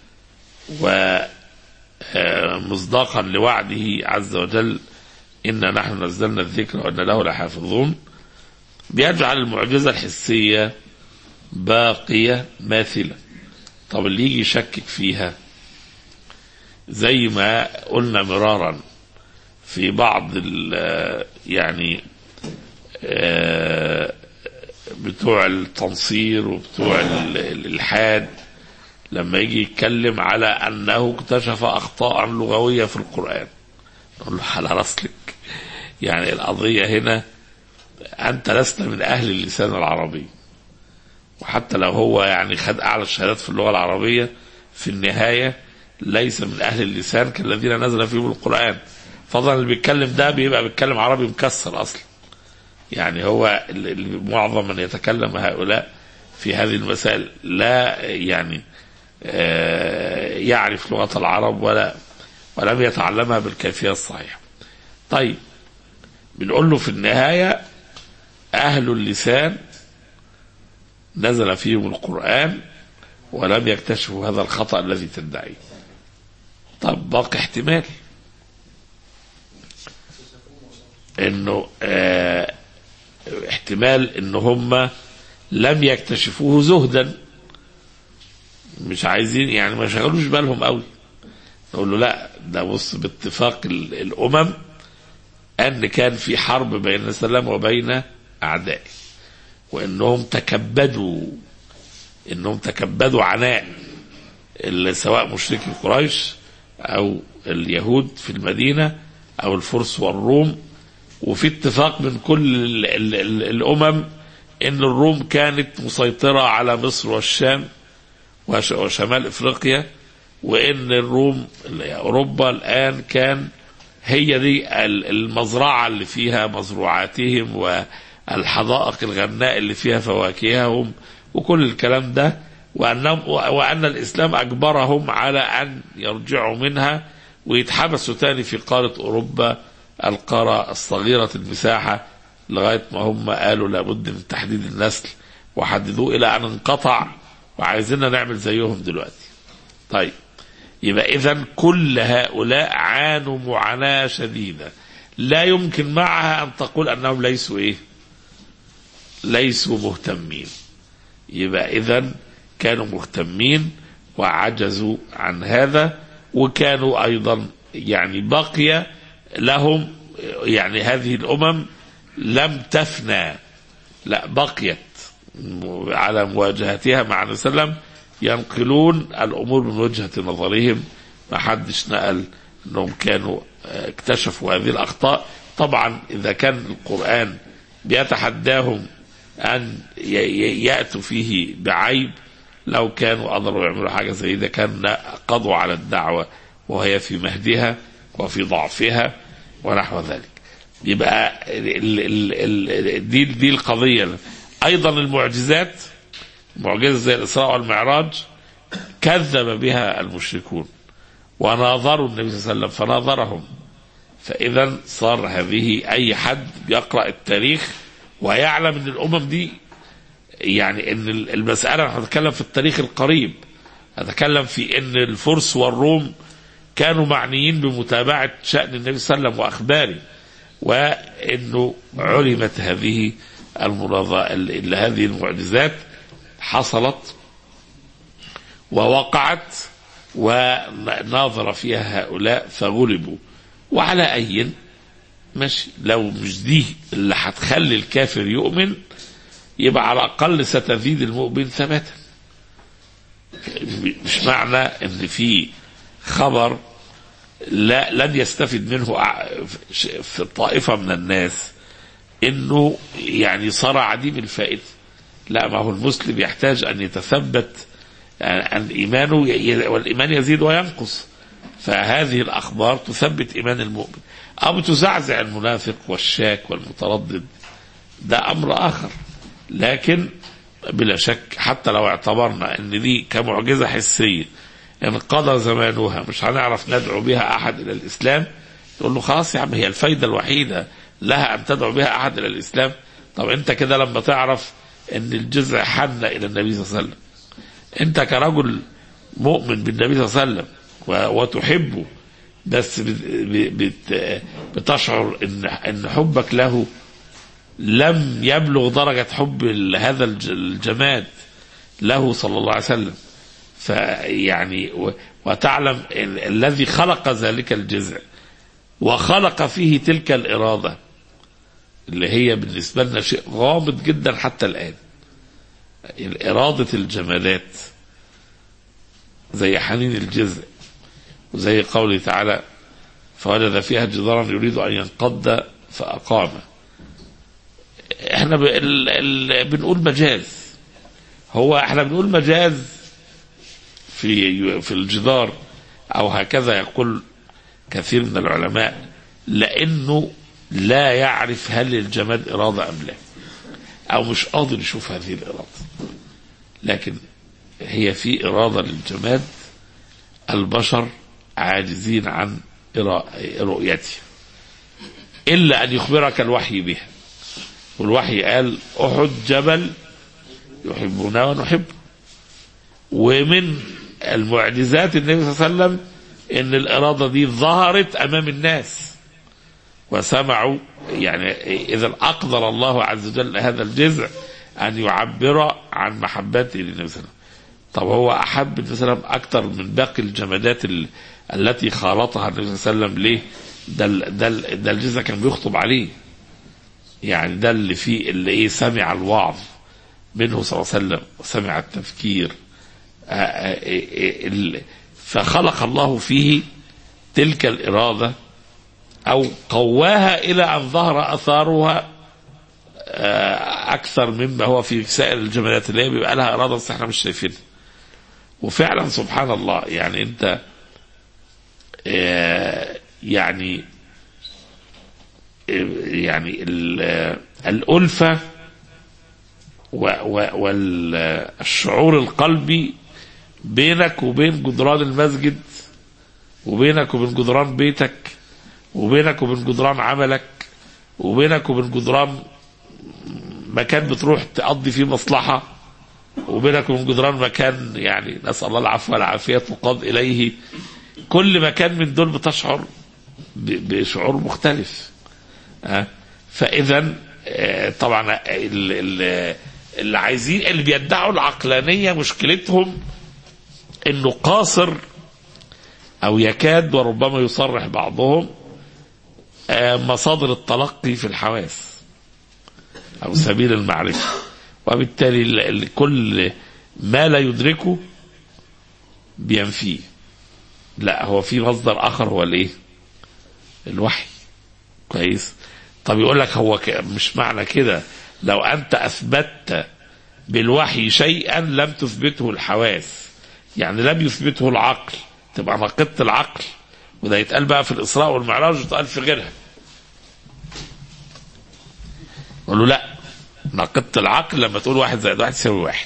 ومصداقا لوعده عز وجل إنا نحن نزلنا الذكر وإن له لحافظون بيجعل المعجزة الحسية باقية ماثلة طب اللي يجي يشكك فيها زي ما قلنا مرارا في بعض ال- يعني آه، بتوع التنصير وبتوع ال- الالحاد لما يجي يتكلم على انه اكتشف اخطاء لغويه في القران نقول له على راسلك يعني القضيه هنا انت لست من اهل اللسان العربي وحتى لو هو يعني خد اعلى الشهادات في اللغه العربيه في النهايه ليس من اهل اللسان كالذين نزل فيهم القران فضلا اللي بيتكلم ده بيبقى بيتكلم عربي مكسر اصلا يعني هو ال- ال- معظم من يتكلم هؤلاء في هذه المسائل لا يعني آه، يعرف لغه العرب ولا ولم يتعلمها بالكيفيه الصحيحه. طيب بنقول له في النهايه اهل اللسان نزل فيهم القرآن ولم يكتشفوا هذا الخطأ الذي تدعيه طب باقي احتمال انه آه احتمال ان هم لم يكتشفوه زهدا مش عايزين يعني ما شغلوش بالهم قوي نقول له لا ده بص باتفاق ال- الامم ان كان في حرب بين السلام وبين اعدائه وانهم تكبدوا انهم تكبدوا عناء ال- سواء مشركي قريش او اليهود في المدينه او الفرس والروم وفي اتفاق من كل ال ال ال الامم ان الروم كانت مسيطره على مصر والشام وش- وشمال افريقيا وان الروم اوروبا الان كان هي دي ال- المزرعه اللي فيها مزروعاتهم والحدائق الغناء اللي فيها فواكههم وكل الكلام ده وانهم وان الاسلام اجبرهم على ان يرجعوا منها ويتحبسوا تاني في قاره اوروبا القاره الصغيره المساحه لغايه ما هم قالوا لابد من تحديد النسل وحددوه الى ان انقطع وعايزيننا نعمل زيهم دلوقتي. طيب يبقى اذا كل هؤلاء عانوا معاناه شديده لا يمكن معها ان تقول انهم ليسوا ايه؟ ليسوا مهتمين. يبقى اذا كانوا مهتمين وعجزوا عن هذا وكانوا ايضا يعني بقي لهم يعني هذه الامم لم تفنى لا بقيت على مواجهتها مع النبي صلى الله عليه وسلم ينقلون الامور من وجهه نظرهم ما حدش نقل انهم كانوا آه، اكتشفوا هذه الاخطاء طبعا اذا كان القران بيتحداهم ان ي- ي- ياتوا فيه بعيب لو كانوا قدروا يعملوا حاجه زي ده كان قضوا على الدعوه وهي في مهدها وفي ضعفها ونحو ذلك يبقى ال ال ال دي دي القضيه ايضا المعجزات معجزه زي الاسراء والمعراج كذب بها المشركون وناظروا النبي صلى الله عليه وسلم فناظرهم فاذا صار هذه اي حد بيقرا التاريخ ويعلم ان الامم دي يعني ان المساله نحن نتكلم في التاريخ القريب نتكلم في ان الفرس والروم كانوا معنيين بمتابعه شان النبي صلى الله عليه وسلم واخباره وانه علمت هذه المناظرة هذه المعجزات حصلت ووقعت وناظر فيها هؤلاء فغلبوا وعلى أي ماشي لو مش دي اللي هتخلي الكافر يؤمن يبقى على الأقل ستزيد المؤمن ثباتا مش معنى ان في خبر لا لن يستفد منه في طائفة من الناس انه يعني صار عديم الفائدة لا ما هو المسلم يحتاج ان يتثبت عن ايمانه والايمان يزيد وينقص فهذه الاخبار تثبت ايمان المؤمن او تزعزع المنافق والشاك والمتردد ده امر اخر لكن بلا شك حتى لو اعتبرنا ان دي كمعجزه حسيه انقضى زمانها مش هنعرف ندعو بها احد الى الاسلام يقول له خلاص يا عم هي الفايده الوحيده لها ان تدعو بها احد الى الاسلام طب انت كده لما تعرف ان الجزع حن الى النبي صلى الله عليه وسلم انت كرجل مؤمن بالنبي صلى الله عليه وسلم وتحبه بس بت بتشعر ان ان حبك له لم يبلغ درجة حب هذا الجماد له صلى الله عليه وسلم فيعني وتعلم الذي خلق ذلك الجزع وخلق فيه تلك الإرادة اللي هي بالنسبة لنا شيء غامض جدا حتى الآن إرادة الجمادات زي حنين الجزع وزي قوله تعالى فوجد فيها جدارا يريد أن ينقض فأقامه احنا ب... ال... ال... بنقول مجاز هو احنا بنقول مجاز في في الجدار او هكذا يقول كثير من العلماء لانه لا يعرف هل الجماد اراده ام لا او مش قادر يشوف هذه الاراده لكن هي في اراده للجماد البشر عاجزين عن رؤيتها الا ان يخبرك الوحي بها والوحي قال احد جبل يحبنا ونحب ومن المعجزات النبي صلى الله عليه وسلم ان الاراده دي ظهرت امام الناس وسمعوا يعني إذا أقدر الله عز وجل هذا الجزع أن يعبر عن محبته للنبي صلى الله عليه وسلم طب هو أحب النبي صلى الله عليه وسلم أكثر من باقي الجمادات ال- التي خالطها النبي صلى الله عليه وسلم ليه؟ ده ال- ده ال- ده الجزع كان بيخطب عليه يعني ده اللي فيه اللي ايه سمع الوعظ منه صلى الله عليه وسلم وسمع التفكير آه، آه، آه، آه، ال- فخلق الله فيه تلك الإرادة أو قواها إلى أن ظهر أثارها آه، أكثر مما هو في سائر الجمالات اللي هي بيبقى لها إرادة بس إحنا مش شايفينها وفعلا سبحان الله يعني أنت آه، يعني آه، يعني ال- آه، الألفة والشعور القلبي بينك وبين جدران المسجد وبينك وبين جدران بيتك وبينك وبين جدران عملك وبينك وبين جدران مكان بتروح تقضي فيه مصلحة وبينك وبين جدران مكان يعني نسأل الله العفو والعافية تقاد إليه كل مكان من دول بتشعر ب- بشعور مختلف أه؟ فإذا آه، طبعا ال- ال- اللي عايزين اللي بيدعوا العقلانية مشكلتهم انه قاصر او يكاد وربما يصرح بعضهم آه، مصادر التلقي في الحواس او سبيل المعرفه وبالتالي ال- ال- كل ما لا يدركه بينفيه لا هو في مصدر اخر هو الايه الوحي كويس طب يقول لك هو ك- مش معنى كده لو انت اثبتت بالوحي شيئا لم تثبته الحواس يعني لم يثبته العقل تبقى ناقضت العقل وده يتقال بقى في الاسراء والمعراج ويتقال في غيرها يقول له لا ناقضت العقل لما تقول واحد زائد واحد يساوي واحد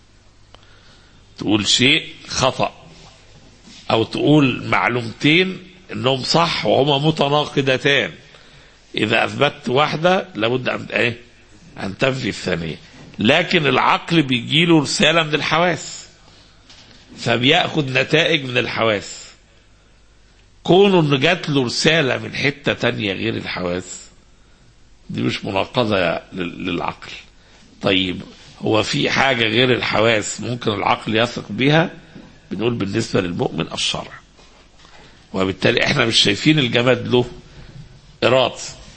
تقول شيء خطأ او تقول معلومتين انهم صح وهما متناقضتان اذا اثبتت واحده لابد ان ايه ان تنفي الثانيه لكن العقل بيجيله رساله من الحواس فبياخد نتائج من الحواس كونه ان جات له رساله من حته تانية غير الحواس دي مش مناقضه لل- للعقل طيب هو في حاجه غير الحواس ممكن العقل يثق بها بنقول بالنسبه للمؤمن الشرع وبالتالي احنا مش شايفين الجماد له إرادة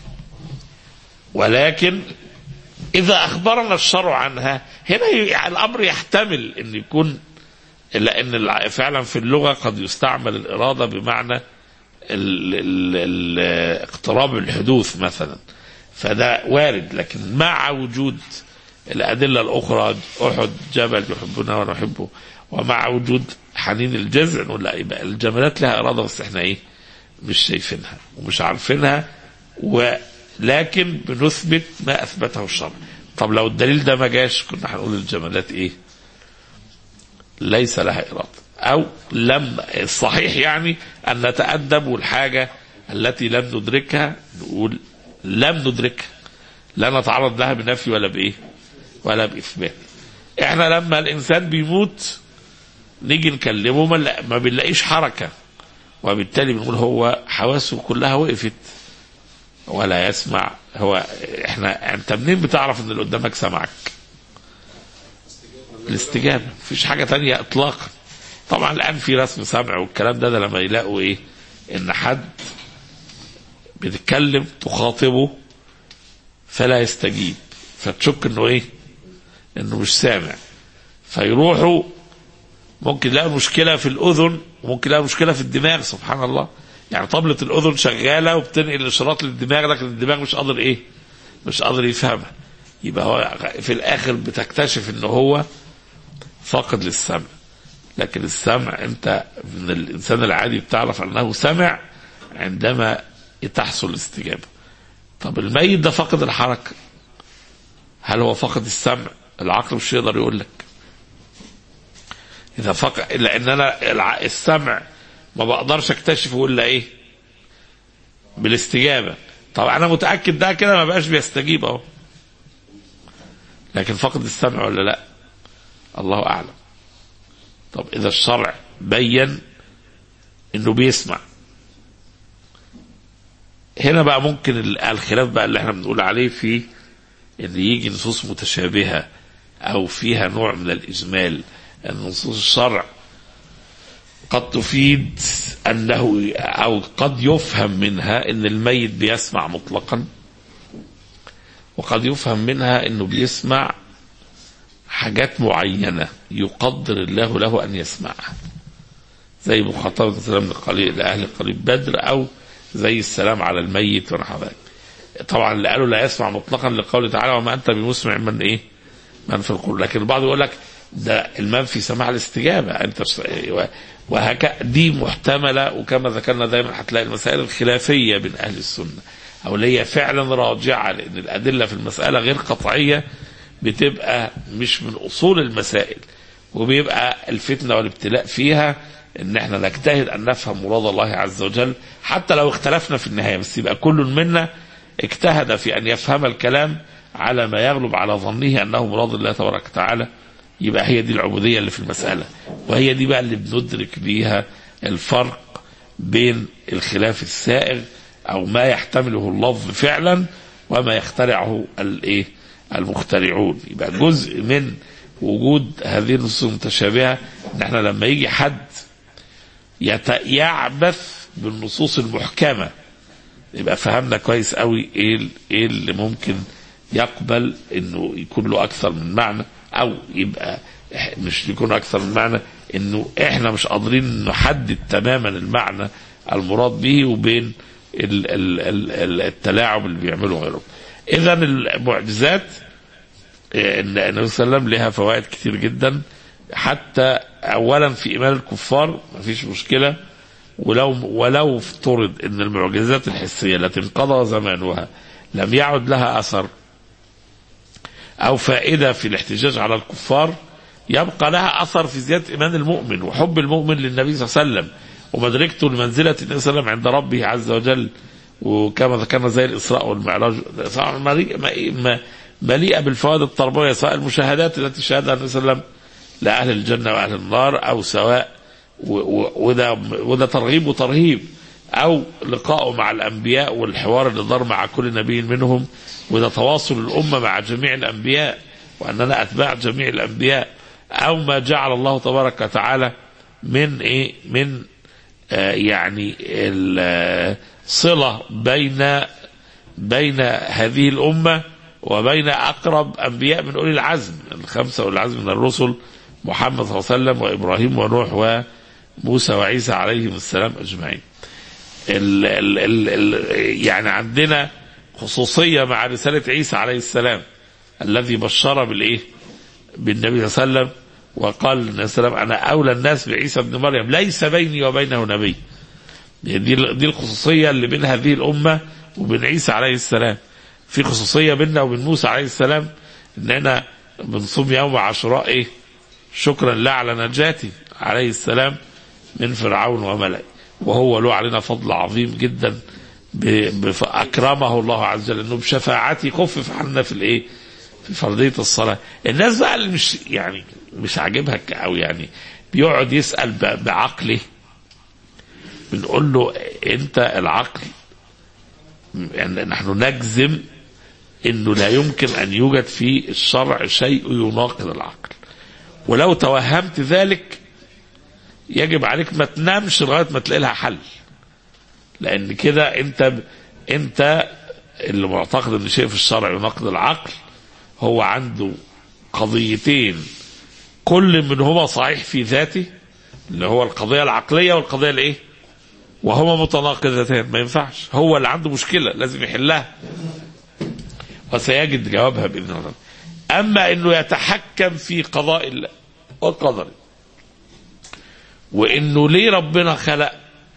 ولكن إذا أخبرنا الشرع عنها هنا ي- الأمر يحتمل أن يكون لأن الع- فعلا في اللغة قد يستعمل الإرادة بمعنى ال ال ال اقتراب الحدوث مثلا فده وارد لكن مع وجود الأدلة الأخرى أحد جبل يحبنا ونحبه ومع وجود حنين الجذع نقول لا يبقى الجمالات لها إرادة بس احنا إيه مش شايفينها ومش عارفينها ولكن بنثبت ما اثبته الشرع طب لو الدليل ده ما جاش كنا هنقول الجمالات ايه ليس لها اراده او لم الصحيح يعني ان نتادب والحاجه التي لم ندركها نقول لم ندركها لا نتعرض لها بنفي ولا بايه ولا باثبات احنا لما الانسان بيموت نيجي نكلمه ما نلا- ما بنلاقيش حركه وبالتالي بنقول هو حواسه كلها وقفت ولا يسمع هو احنا انت منين بتعرف ان اللي قدامك سمعك الاستجابه مفيش حاجه تانية اطلاقا طبعا الان في رسم سمع والكلام ده, ده لما يلاقوا ايه ان حد بتتكلم تخاطبه فلا يستجيب فتشك انه ايه انه مش سامع فيروحوا ممكن يلاقي مشكله في الاذن وممكن يلاقي مشكله في الدماغ سبحان الله يعني طبلة الاذن شغاله وبتنقل الاشارات للدماغ لكن الدماغ مش قادر ايه مش قادر يفهمها يبقى هو في الاخر بتكتشف ان هو فاقد للسمع لكن السمع انت من الانسان العادي بتعرف انه سمع عندما تحصل الاستجابه طب الميت ده فاقد الحركه هل هو فاقد السمع العقل مش يقدر يقول لك اذا فقط لان انا الع- السمع ما بقدرش اكتشفه الا ايه بالاستجابه طب انا متاكد ده كده ما بقاش بيستجيب اهو لكن فقد السمع ولا لا الله اعلم طب اذا الشرع بين انه بيسمع هنا بقى ممكن ال- الخلاف بقى اللي احنا بنقول عليه في ان يجي نصوص متشابهه او فيها نوع من الاجمال ان نصوص الشرع قد تفيد انه او قد يفهم منها ان الميت بيسمع مطلقا وقد يفهم منها انه بيسمع حاجات معينه يقدر الله له ان يسمعها زي مخاطبه السلام لقليل لاهل قريب بدر او زي السلام على الميت ونحو ذلك طبعا اللي قالوا لا يسمع مطلقا لقوله تعالى وما انت بمسمع من ايه؟ من في القرآن لكن البعض يقول لك ده المنفي سماع الاستجابه انت وهكذا دي محتمله وكما ذكرنا دايما هتلاقي المسائل الخلافيه بين اهل السنه او اللي هي فعلا راجعه لان الادله في المساله غير قطعيه بتبقى مش من اصول المسائل وبيبقى الفتنه والابتلاء فيها ان احنا نجتهد ان نفهم مراد الله عز وجل حتى لو اختلفنا في النهايه بس يبقى كل منا اجتهد في ان يفهم الكلام على ما يغلب على ظنه انه مراد الله تبارك وتعالى يبقى هي دي العبوديه اللي في المساله وهي دي بقى اللي بندرك بيها الفرق بين الخلاف السائغ او ما يحتمله اللفظ فعلا وما يخترعه الايه المخترعون يبقى جزء من وجود هذه النصوص المتشابهه ان احنا لما يجي حد يت- يعبث بالنصوص المحكمه يبقى فهمنا كويس قوي ايه ال- ايه اللي ممكن يقبل انه يكون له اكثر من معنى او يبقى إح- مش يكون اكثر من معنى انه احنا مش قادرين نحدد تماما المعنى المراد به وبين ال- ال- ال- ال- التلاعب اللي بيعمله غيره اذا المعجزات إيه، ان النبي صلى الله عليه وسلم لها فوائد كتير جدا حتى اولا في ايمان الكفار مفيش مشكله ولو ولو افترض ان المعجزات الحسيه التي انقضى زمانها لم يعد لها اثر او فائده في الاحتجاج على الكفار يبقى لها اثر في زياده ايمان المؤمن وحب المؤمن للنبي صلى الله عليه وسلم ومدركته لمنزله النبي صلى الله عليه وسلم عند ربه عز وجل وكما ذكرنا زي الاسراء والمعراج الإسراء مليء- م- مليئه بالفوائد التربويه سواء المشاهدات التي شاهدها النبي صلى الله عليه وسلم لاهل الجنه واهل النار او سواء و- و- وده وده ترغيب وترهيب او لقائه مع الانبياء والحوار اللي دار مع كل نبي منهم وده تواصل الامه مع جميع الانبياء واننا اتباع جميع الانبياء او ما جعل الله تبارك وتعالى من ايه من آه يعني الصله بين بين هذه الامه وبين اقرب انبياء من اولي العزم الخمسه اولي العزم من الرسل محمد صلى الله عليه وسلم وابراهيم ونوح وموسى وعيسى عليهم السلام اجمعين. ال ال ال ال يعني عندنا خصوصيه مع رساله عيسى عليه السلام الذي بشر بالايه؟ بالنبي صلى الله عليه وسلم وقال النبي صلى الله عليه وسلم انا اولى الناس بعيسى ابن مريم ليس بيني وبينه نبي. دي دي الخصوصيه اللي بين هذه الامه وبين عيسى عليه السلام. في خصوصيه بيننا وبين موسى عليه السلام اننا بنصوم يوم عاشوراء ايه؟ شكرا له على نجاتي عليه السلام من فرعون وملئه وهو له علينا فضل عظيم جدا ب- بف- اكرمه الله عز وجل انه بشفاعته خفف عنا في الايه؟ في فرضيه الصلاه. الناس بقى اللي مش يعني مش عاجبها ك- او يعني بيقعد يسال ب- بعقله بنقول له انت العقل يعني نحن نجزم انه لا يمكن ان يوجد في الشرع شيء يناقض العقل ولو توهمت ذلك يجب عليك ما تنامش لغايه ما تلاقي لها حل لان كده انت ب... انت اللي معتقد ان شيء في الشرع يناقض العقل هو عنده قضيتين كل منهما صحيح في ذاته اللي هو القضيه العقليه والقضيه الايه وهما متناقضتان ما ينفعش هو اللي عنده مشكله لازم يحلها وسيجد جوابها باذن الله اما انه يتحكم في قضاء الله وقدره وانه ليه ربنا خلق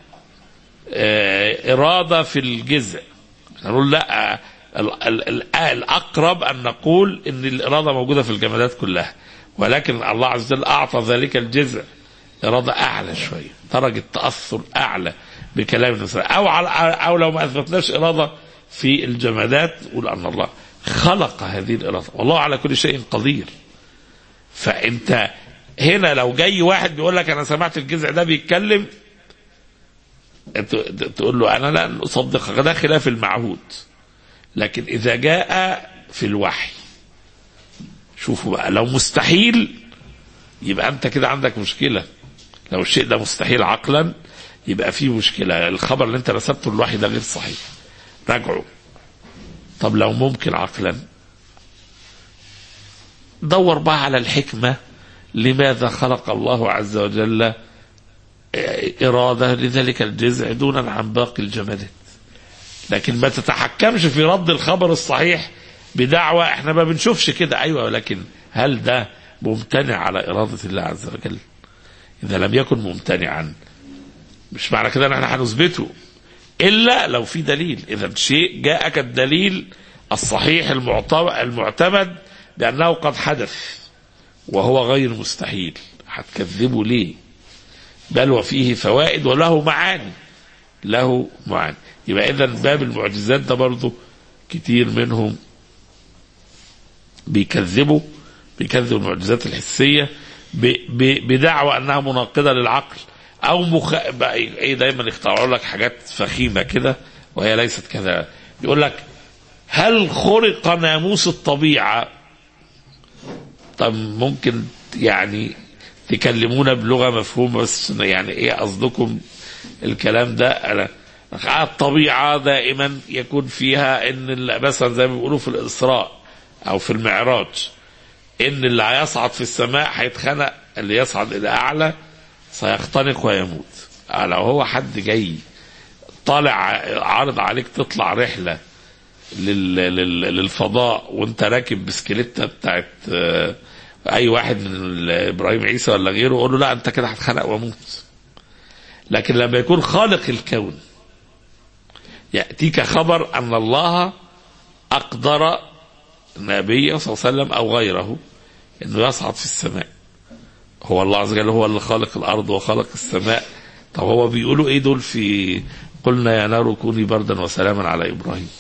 آه، اراده في الجزء نقول لا آه، ال- ال- ال- آه، الاقرب ان نقول ان الاراده موجوده في الجمادات كلها ولكن الله عز وجل اعطى ذلك الجزء اراده اعلى شويه درجه تاثر اعلى بكلام الانسان او على او لو ما اثبتناش اراده في الجمادات نقول ان الله خلق هذه الاراده والله على كل شيء قدير فانت هنا لو جاي واحد بيقول لك انا سمعت الجزء ده بيتكلم ت- ت- تقول له انا لا اصدقك ده خلاف المعهود لكن اذا جاء في الوحي شوفوا بقى لو مستحيل يبقى انت كده عندك مشكله لو الشيء ده مستحيل عقلا يبقى فيه مشكله الخبر اللي انت رسبته الوحي ده غير صحيح راجعه طب لو ممكن عقلا دور بقى على الحكمه لماذا خلق الله عز وجل إرادة لذلك الجزء دونا عن باقي الجمادات لكن ما تتحكمش في رد الخبر الصحيح بدعوة احنا ما بنشوفش كده ايوه ولكن هل ده ممتنع على إرادة الله عز وجل إذا لم يكن ممتنعا مش معنى كده ان احنا هنثبته إلا لو في دليل إذا شيء جاءك الدليل الصحيح المعتو- المعتمد بأنه قد حدث وهو غير مستحيل هتكذبه ليه بل وفيه فوائد وله معاني له معاني يبقى اذا باب المعجزات ده برضه كتير منهم بيكذبوا بيكذبوا المعجزات الحسيه ب... ب... بدعوى انها مناقضه للعقل او مخ... بقى ايه دايما يخترعوا لك حاجات فخيمه كده وهي ليست كذا يقول لك هل خرق ناموس الطبيعه طب ممكن يعني تكلمونا بلغه مفهومه بس يعني ايه قصدكم الكلام ده انا الطبيعه دائما يكون فيها ان ال- مثلا زي ما بيقولوا في الاسراء او في المعراج ان اللي هيصعد في السماء هيتخنق اللي يصعد الى اعلى سيختنق ويموت آه لو هو حد جاي طالع عارض عليك تطلع رحله لل... لل... للفضاء وانت راكب بسكليتة بتاعت آه، اي واحد من ال- ابراهيم عيسى ولا غيره قول له لا انت كده هتخنق واموت لكن لما يكون خالق الكون ياتيك خبر ان الله اقدر نبيه صلى الله عليه وسلم او غيره انه يصعد في السماء هو الله عز وجل هو اللي خالق الارض وخلق السماء طب هو بيقولوا ايه دول في قلنا يا نار كوني بردا وسلاما على ابراهيم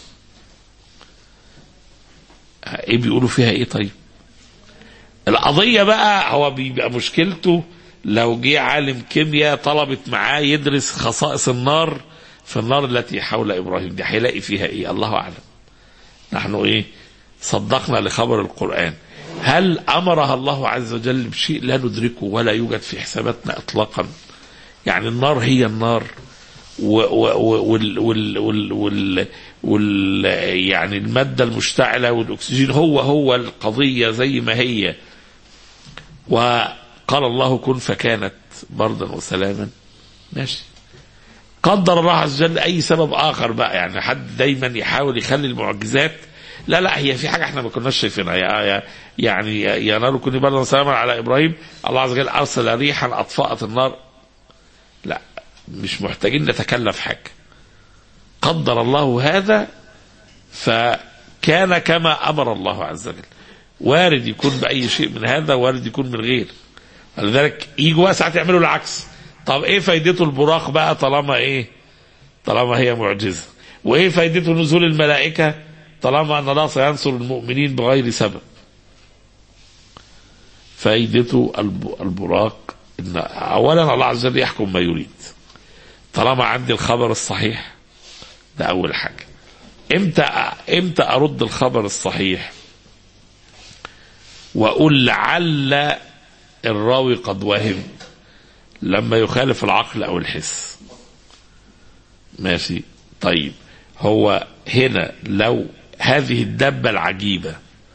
ايه بيقولوا فيها ايه طيب القضية بقى هو بيبقى مشكلته لو جه عالم كيمياء طلبت معاه يدرس خصائص النار في النار التي حول ابراهيم دي هيلاقي فيها ايه الله اعلم نحن ايه صدقنا لخبر القرآن هل امرها الله عز وجل بشيء لا ندركه ولا يوجد في حساباتنا اطلاقا يعني النار هي النار و و و وال وال وال وال وال يعني المادة المشتعلة والأكسجين هو هو القضية زي ما هي وقال الله كن فكانت بردا وسلاما ماشي قدر الله عز وجل أي سبب آخر بقى يعني حد دايما يحاول يخلي المعجزات لا لا هي في حاجة احنا ما كناش شايفينها يا يا يعني يا- يا نار كوني بردا وسلاما على إبراهيم الله عز وجل أرسل ريحا أطفأت النار لا مش محتاجين نتكلف حاجة قدر الله هذا فكان كما أمر الله عز وجل وارد يكون بأي شيء من هذا وارد يكون من غير ولذلك يجوا بقى ساعات يعملوا العكس طب ايه فايدته البراق بقى طالما ايه طالما هي معجزة وايه فايدته نزول الملائكة طالما ان الله سينصر المؤمنين بغير سبب فايدته الب- البراق ان اولا الله عز وجل يحكم ما يريد طالما عندي الخبر الصحيح ده اول حاجه امتى امتى ارد الخبر الصحيح واقول لعل الراوي قد وهم لما يخالف العقل او الحس ماشي طيب هو هنا لو هذه الدبه العجيبه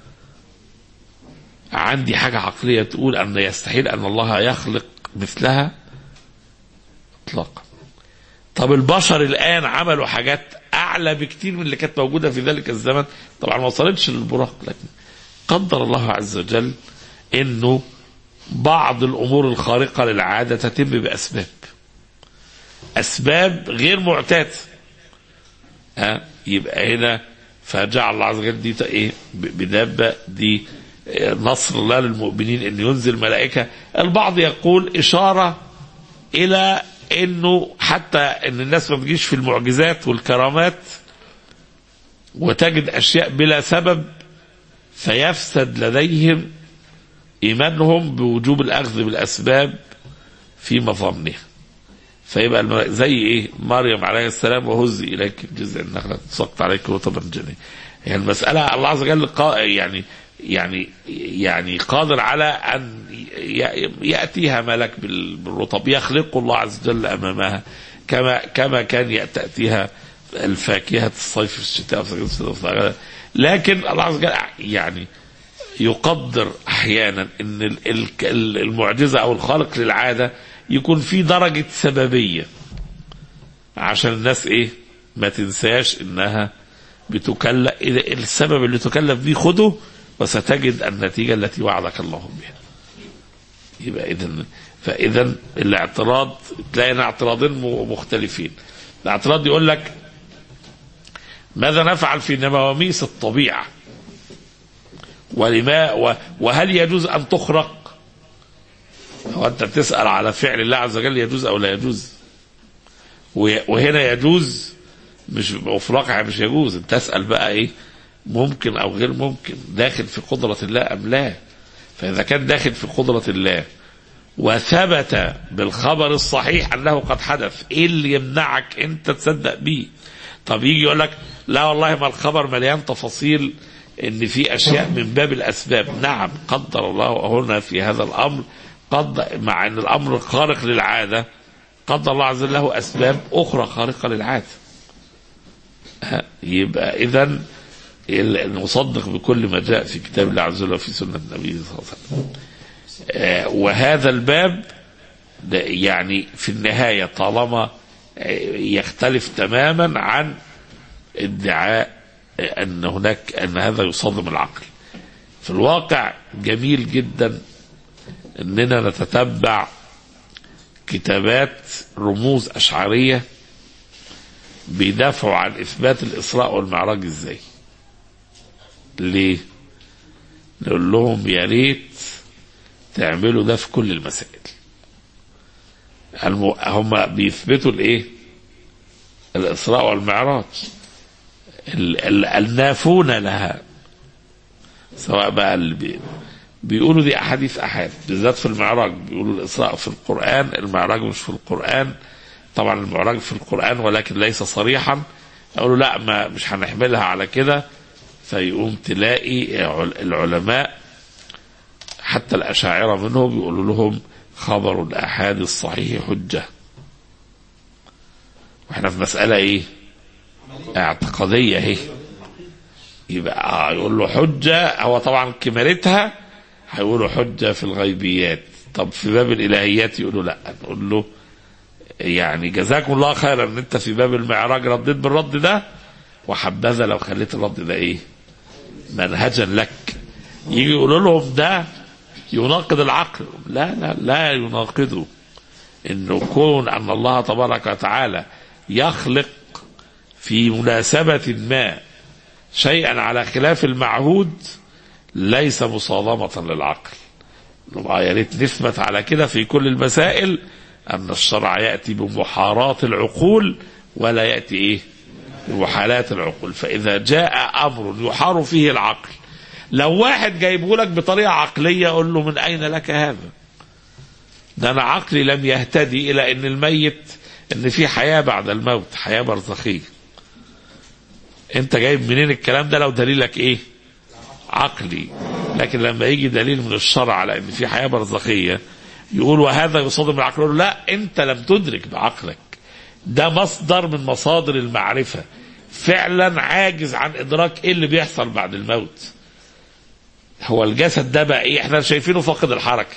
عندي حاجه عقليه تقول ان يستحيل ان الله يخلق مثلها اطلاقا طب البشر الان عملوا حاجات اعلى بكتير من اللي كانت موجوده في ذلك الزمن طبعا ما وصلتش للبراق لكن قدر الله عز وجل انه بعض الامور الخارقه للعاده تتم باسباب اسباب غير معتاده ها يبقى هنا فجعل الله عز وجل دي ت- ايه ب- بدابه دي آه، نصر الله للمؤمنين ان ينزل ملائكه البعض يقول اشاره الى انه حتى ان الناس ما تجيش في المعجزات والكرامات وتجد اشياء بلا سبب فيفسد لديهم ايمانهم بوجوب الاخذ بالاسباب في مظنها فيبقى الم- زي ايه مريم عليه السلام وهزي اليك بجذع النخله تسقط عليك رطبا جنيا يعني المساله الله عز وجل قا- يعني يعني يعني قادر على ان ي- ياتيها ملك بال- بالرطب يخلق الله عز وجل امامها كما كما كان ي- تاتيها الفاكهه الصيف في الشتاء في الصيف. لكن الله عز وجل يعني يقدر احيانا ان ال- ال- ال- المعجزه او الخالق للعاده يكون في درجه سببيه عشان الناس ايه ما تنساش انها بتكلف اذا السبب اللي تكلف بيه خده وستجد النتيجه التي وعدك الله بها يبقى اذا فاذا الاعتراض تلاقي هنا اعتراضين م- مختلفين الاعتراض يقول لك ماذا نفعل في نواميس الطبيعه ولما و- وهل يجوز ان تخرق هو انت بتسال على فعل الله عز وجل يجوز او لا يجوز و- وهنا يجوز مش وفي الواقع مش يجوز انت تسال بقى ايه ممكن او غير ممكن داخل في قدره الله ام لا فاذا كان داخل في قدره الله وثبت بالخبر الصحيح انه قد حدث ايه اللي يمنعك انت تصدق بيه طب يجي يقول لك لا والله ما الخبر مليان تفاصيل ان في اشياء من باب الاسباب نعم قدر الله هنا في هذا الامر قد مع ان الامر خارق للعاده قدر الله عز وجل له اسباب اخرى خارقه للعاده ها، يبقى اذا نصدق بكل ما جاء في كتاب الله عز وجل وفي سنه النبي صلى الله عليه وسلم آه، وهذا الباب ده يعني في النهايه طالما آه، يختلف تماما عن ادعاء آه، ان هناك ان هذا يصادم العقل في الواقع جميل جدا اننا نتتبع كتابات رموز اشعريه بيدافعوا عن اثبات الاسراء والمعراج ازاي ليه نقول لهم يا ريت تعملوا ده في كل المسائل الم... هم بيثبتوا الايه الاسراء والمعراج ال... ال... النافون لها سواء بقى اللي بي... بيقولوا دي احاديث احاد بالذات في المعراج بيقولوا الاسراء في القران المعراج مش في القران طبعا المعراج في القران ولكن ليس صريحا يقولوا لا ما مش هنحملها على كده فيقوم تلاقي عل- العلماء حتى الأشاعرة منهم بيقولوا لهم خبر الآحاد الصحيح حجة واحنا في مسألة ايه اعتقادية اهي يبقى آه يقول له حجة هو طبعا كمالتها هيقولوا حجة في الغيبيات طب في باب الإلهيات يقولوا لا نقول له يعني جزاكم الله خيرا ان انت في باب المعراج رديت بالرد ده وحبذا لو خليت الرد ده ايه منهجا لك يجي يقولوا لهم ده يناقض العقل لا لا لا يناقضه انه كون ان الله تبارك وتعالى يخلق في مناسبة ما شيئا على خلاف المعهود ليس مصادمة للعقل نبقى يا ريت نثبت على كده في كل المسائل أن الشرع يأتي بمحاراة العقول ولا يأتي إيه بمحالات العقول فإذا جاء أمر يحار فيه العقل لو واحد جايبه لك بطريقة عقلية قول له من أين لك هذا ده أنا عقلي لم يهتدي إلى أن الميت أن في حياة بعد الموت حياة برزخية أنت جايب منين الكلام ده لو دليلك إيه عقلي لكن لما يجي دليل من الشرع على ان في حياه برزخيه يقول وهذا يصادم العقل يقول لا انت لم تدرك بعقلك ده مصدر من مصادر المعرفه فعلا عاجز عن ادراك ايه اللي بيحصل بعد الموت هو الجسد ده بقى ايه احنا شايفينه فاقد الحركه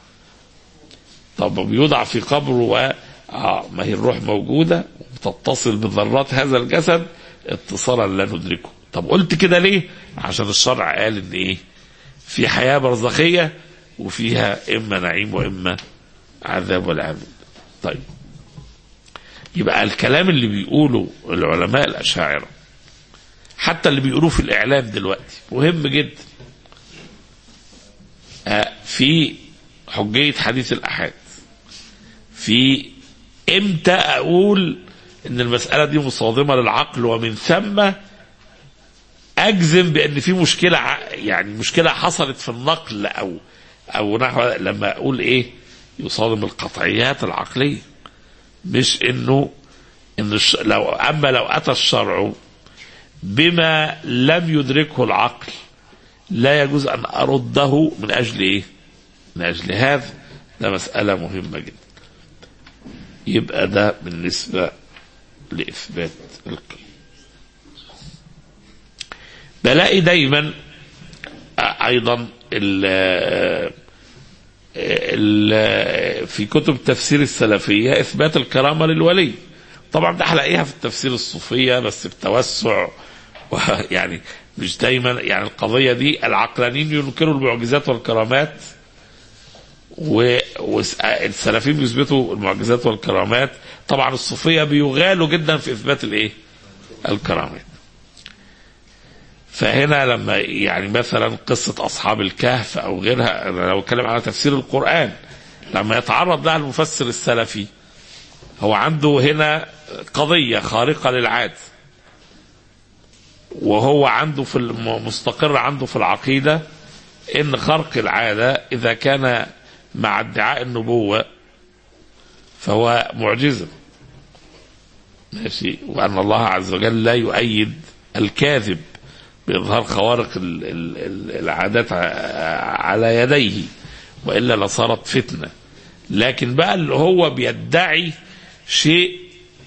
طب بيوضع في قبره و آه ما هي الروح موجوده وتتصل بذرات هذا الجسد اتصالا لا ندركه طب قلت كده ليه عشان الشرع قال ان ايه في حياه برزخيه وفيها اما نعيم واما عذاب والعذاب طيب يبقى الكلام اللي بيقوله العلماء الاشاعره حتى اللي بيقولوه في الاعلام دلوقتي مهم جدا آه في حجيه حديث الاحاد في امتى اقول ان المساله دي مصادمه للعقل ومن ثم اجزم بان في مشكله ع- يعني مشكله حصلت في النقل او او نحو لما اقول ايه يصادم القطعيات العقليه مش انه ان الش... لو اما لو اتى الشرع بما لم يدركه العقل لا يجوز ان ارده من اجل ايه؟ من اجل هذا ده مساله مهمه جدا. يبقى ده بالنسبه لاثبات القيم. بلاقي دايما ايضا ال ال في كتب تفسير السلفيه اثبات الكرامه للولي. طبعا ده هلاقيها في التفسير الصوفيه بس بتوسع يعني مش دايما يعني القضيه دي العقلانيين ينكروا المعجزات والكرامات والسلفيين بيثبتوا المعجزات والكرامات طبعا الصوفيه بيغالوا جدا في اثبات الايه؟ الكرامات. فهنا لما يعني مثلا قصه اصحاب الكهف او غيرها انا لو اتكلم على تفسير القران لما يتعرض لها المفسر السلفي هو عنده هنا قضيه خارقه للعاده وهو عنده في مستقر عنده في العقيده ان خرق العاده اذا كان مع ادعاء النبوه فهو معجزه ماشي وان الله عز وجل لا يؤيد الكاذب باظهار خوارق العادات على يديه والا لصارت فتنه لكن بقى اللي هو بيدعي شيء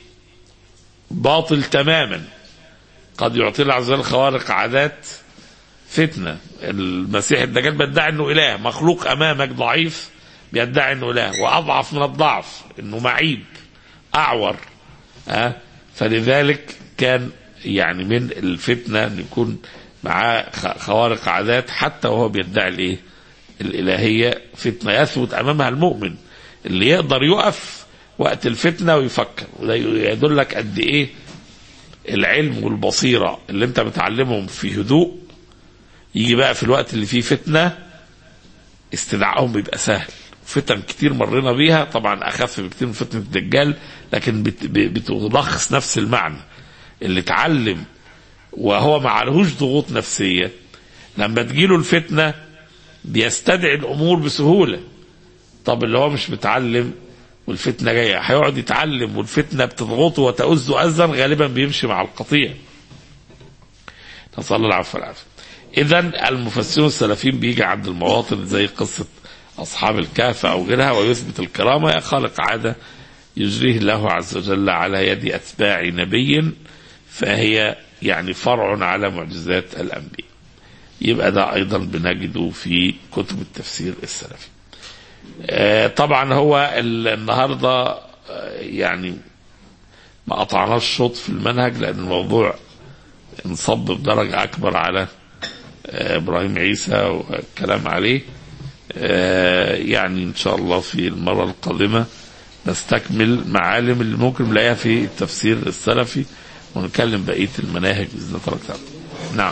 باطل تماما قد يعطي الله عز وجل خوارق عادات فتنه المسيح الدجال بيدعي انه اله مخلوق امامك ضعيف بيدعي انه اله واضعف من الضعف انه معيب اعور أه؟ فلذلك كان يعني من الفتنه ان يكون معاه خوارق عادات حتى وهو بيدعي الايه؟ الالهيه فتنه يثبت امامها المؤمن اللي يقدر يقف وقت الفتنه ويفكر وده يدلك قد ايه العلم والبصيره اللي انت بتعلمهم في هدوء يجي بقى في الوقت اللي فيه فتنه استدعائهم بيبقى سهل فتن كتير مرينا بيها طبعا اخف بكتير من فتنه الدجال لكن بتلخص نفس المعنى اللي اتعلم وهو ما عليهوش ضغوط نفسيه لما تجيله الفتنه بيستدعي الامور بسهوله طب اللي هو مش متعلم والفتنه جايه هيقعد يتعلم والفتنه بتضغطه وتؤذه اذى غالبا بيمشي مع القطيع نسال الله العفو والعافيه اذا المفسرون السلفيين بيجي عند المواطن زي قصه اصحاب الكهف او غيرها ويثبت الكرامه يا خالق عاده يجريه الله عز وجل على يد اتباع نبي فهي يعني فرع على معجزات الانبياء يبقى ده ايضا بنجده في كتب التفسير السلفي طبعا هو النهارده يعني ما قطعناش شوط في المنهج لان الموضوع انصب بدرجه اكبر على ابراهيم عيسى والكلام عليه يعني ان شاء الله في المره القادمه نستكمل معالم اللي ممكن نلاقيها في التفسير السلفي ونكلم بقيه المناهج باذن الله تعالى. نعم.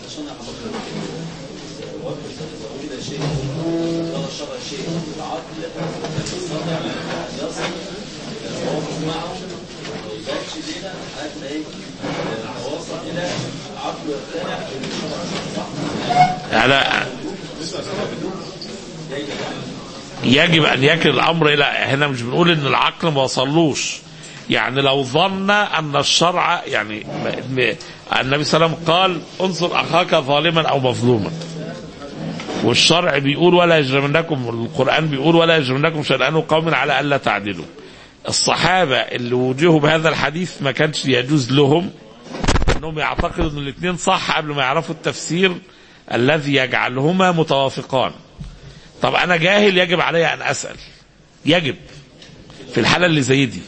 على يجب ان يكل الامر الى هنا مش بنقول ان العقل ما وصلوش يعني لو ظن ان الشرع يعني النبي صلى الله عليه وسلم قال انصر اخاك ظالما او مظلوما والشرع بيقول ولا يجرمنكم القران بيقول ولا يجرمنكم شنآن قوم على الا تعدلوا الصحابه اللي وجهوا بهذا الحديث ما كانش يجوز لهم انهم يعتقدوا ان الاثنين صح قبل ما يعرفوا التفسير الذي يجعلهما متوافقان طب انا جاهل يجب علي ان اسال يجب في الحاله اللي زي دي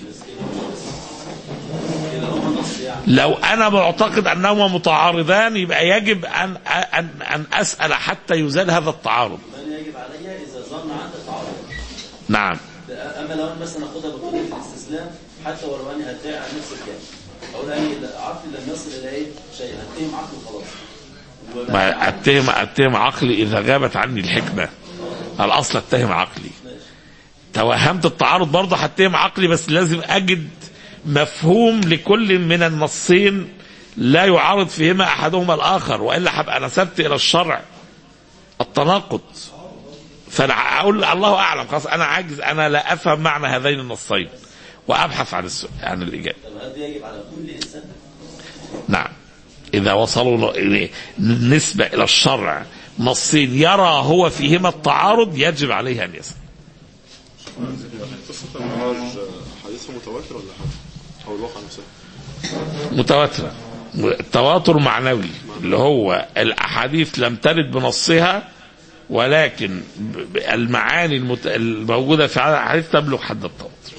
لو انا معتقد انهما متعارضان يبقى يجب ان ان ان اسال حتى يزال هذا التعارض يجب علي اذا ظن عندي تعارض نعم اما لو انا مثلا اخدها بطريقه الاستسلام حتى ولو اني هدعي عن نفس الكلام اقول اني عقلي لم يصل الى ايه شيء هتهم عقلي خلاص ما اتهم اتهم عقلي اذا غابت عني الحكمه الاصل اتهم عقلي توهمت التعارض برضه هتهم عقلي بس لازم اجد مفهوم لكل من النصين لا يعارض فيهما احدهما الاخر والا هبقى نسبت الى الشرع التناقض فانا اقول الله اعلم خلاص انا عاجز انا لا افهم معنى هذين النصين وابحث عن السؤال عن الاجابه طب هل ده يجب على كل انسان؟ نعم إذا وصلوا إلى- نسبة إلى الشرع نصين يرى هو فيهما التعارض يجب عليه أن يسأل قصة المعراج حديث متواتر ولا حاجة؟ أو الواقع نفسه؟ متواترة التواتر معنوي اللي هو الأحاديث لم ترد بنصها ولكن ب- ب- المعاني المت... الموجودة في هذا الحديث تبلغ حد التواتر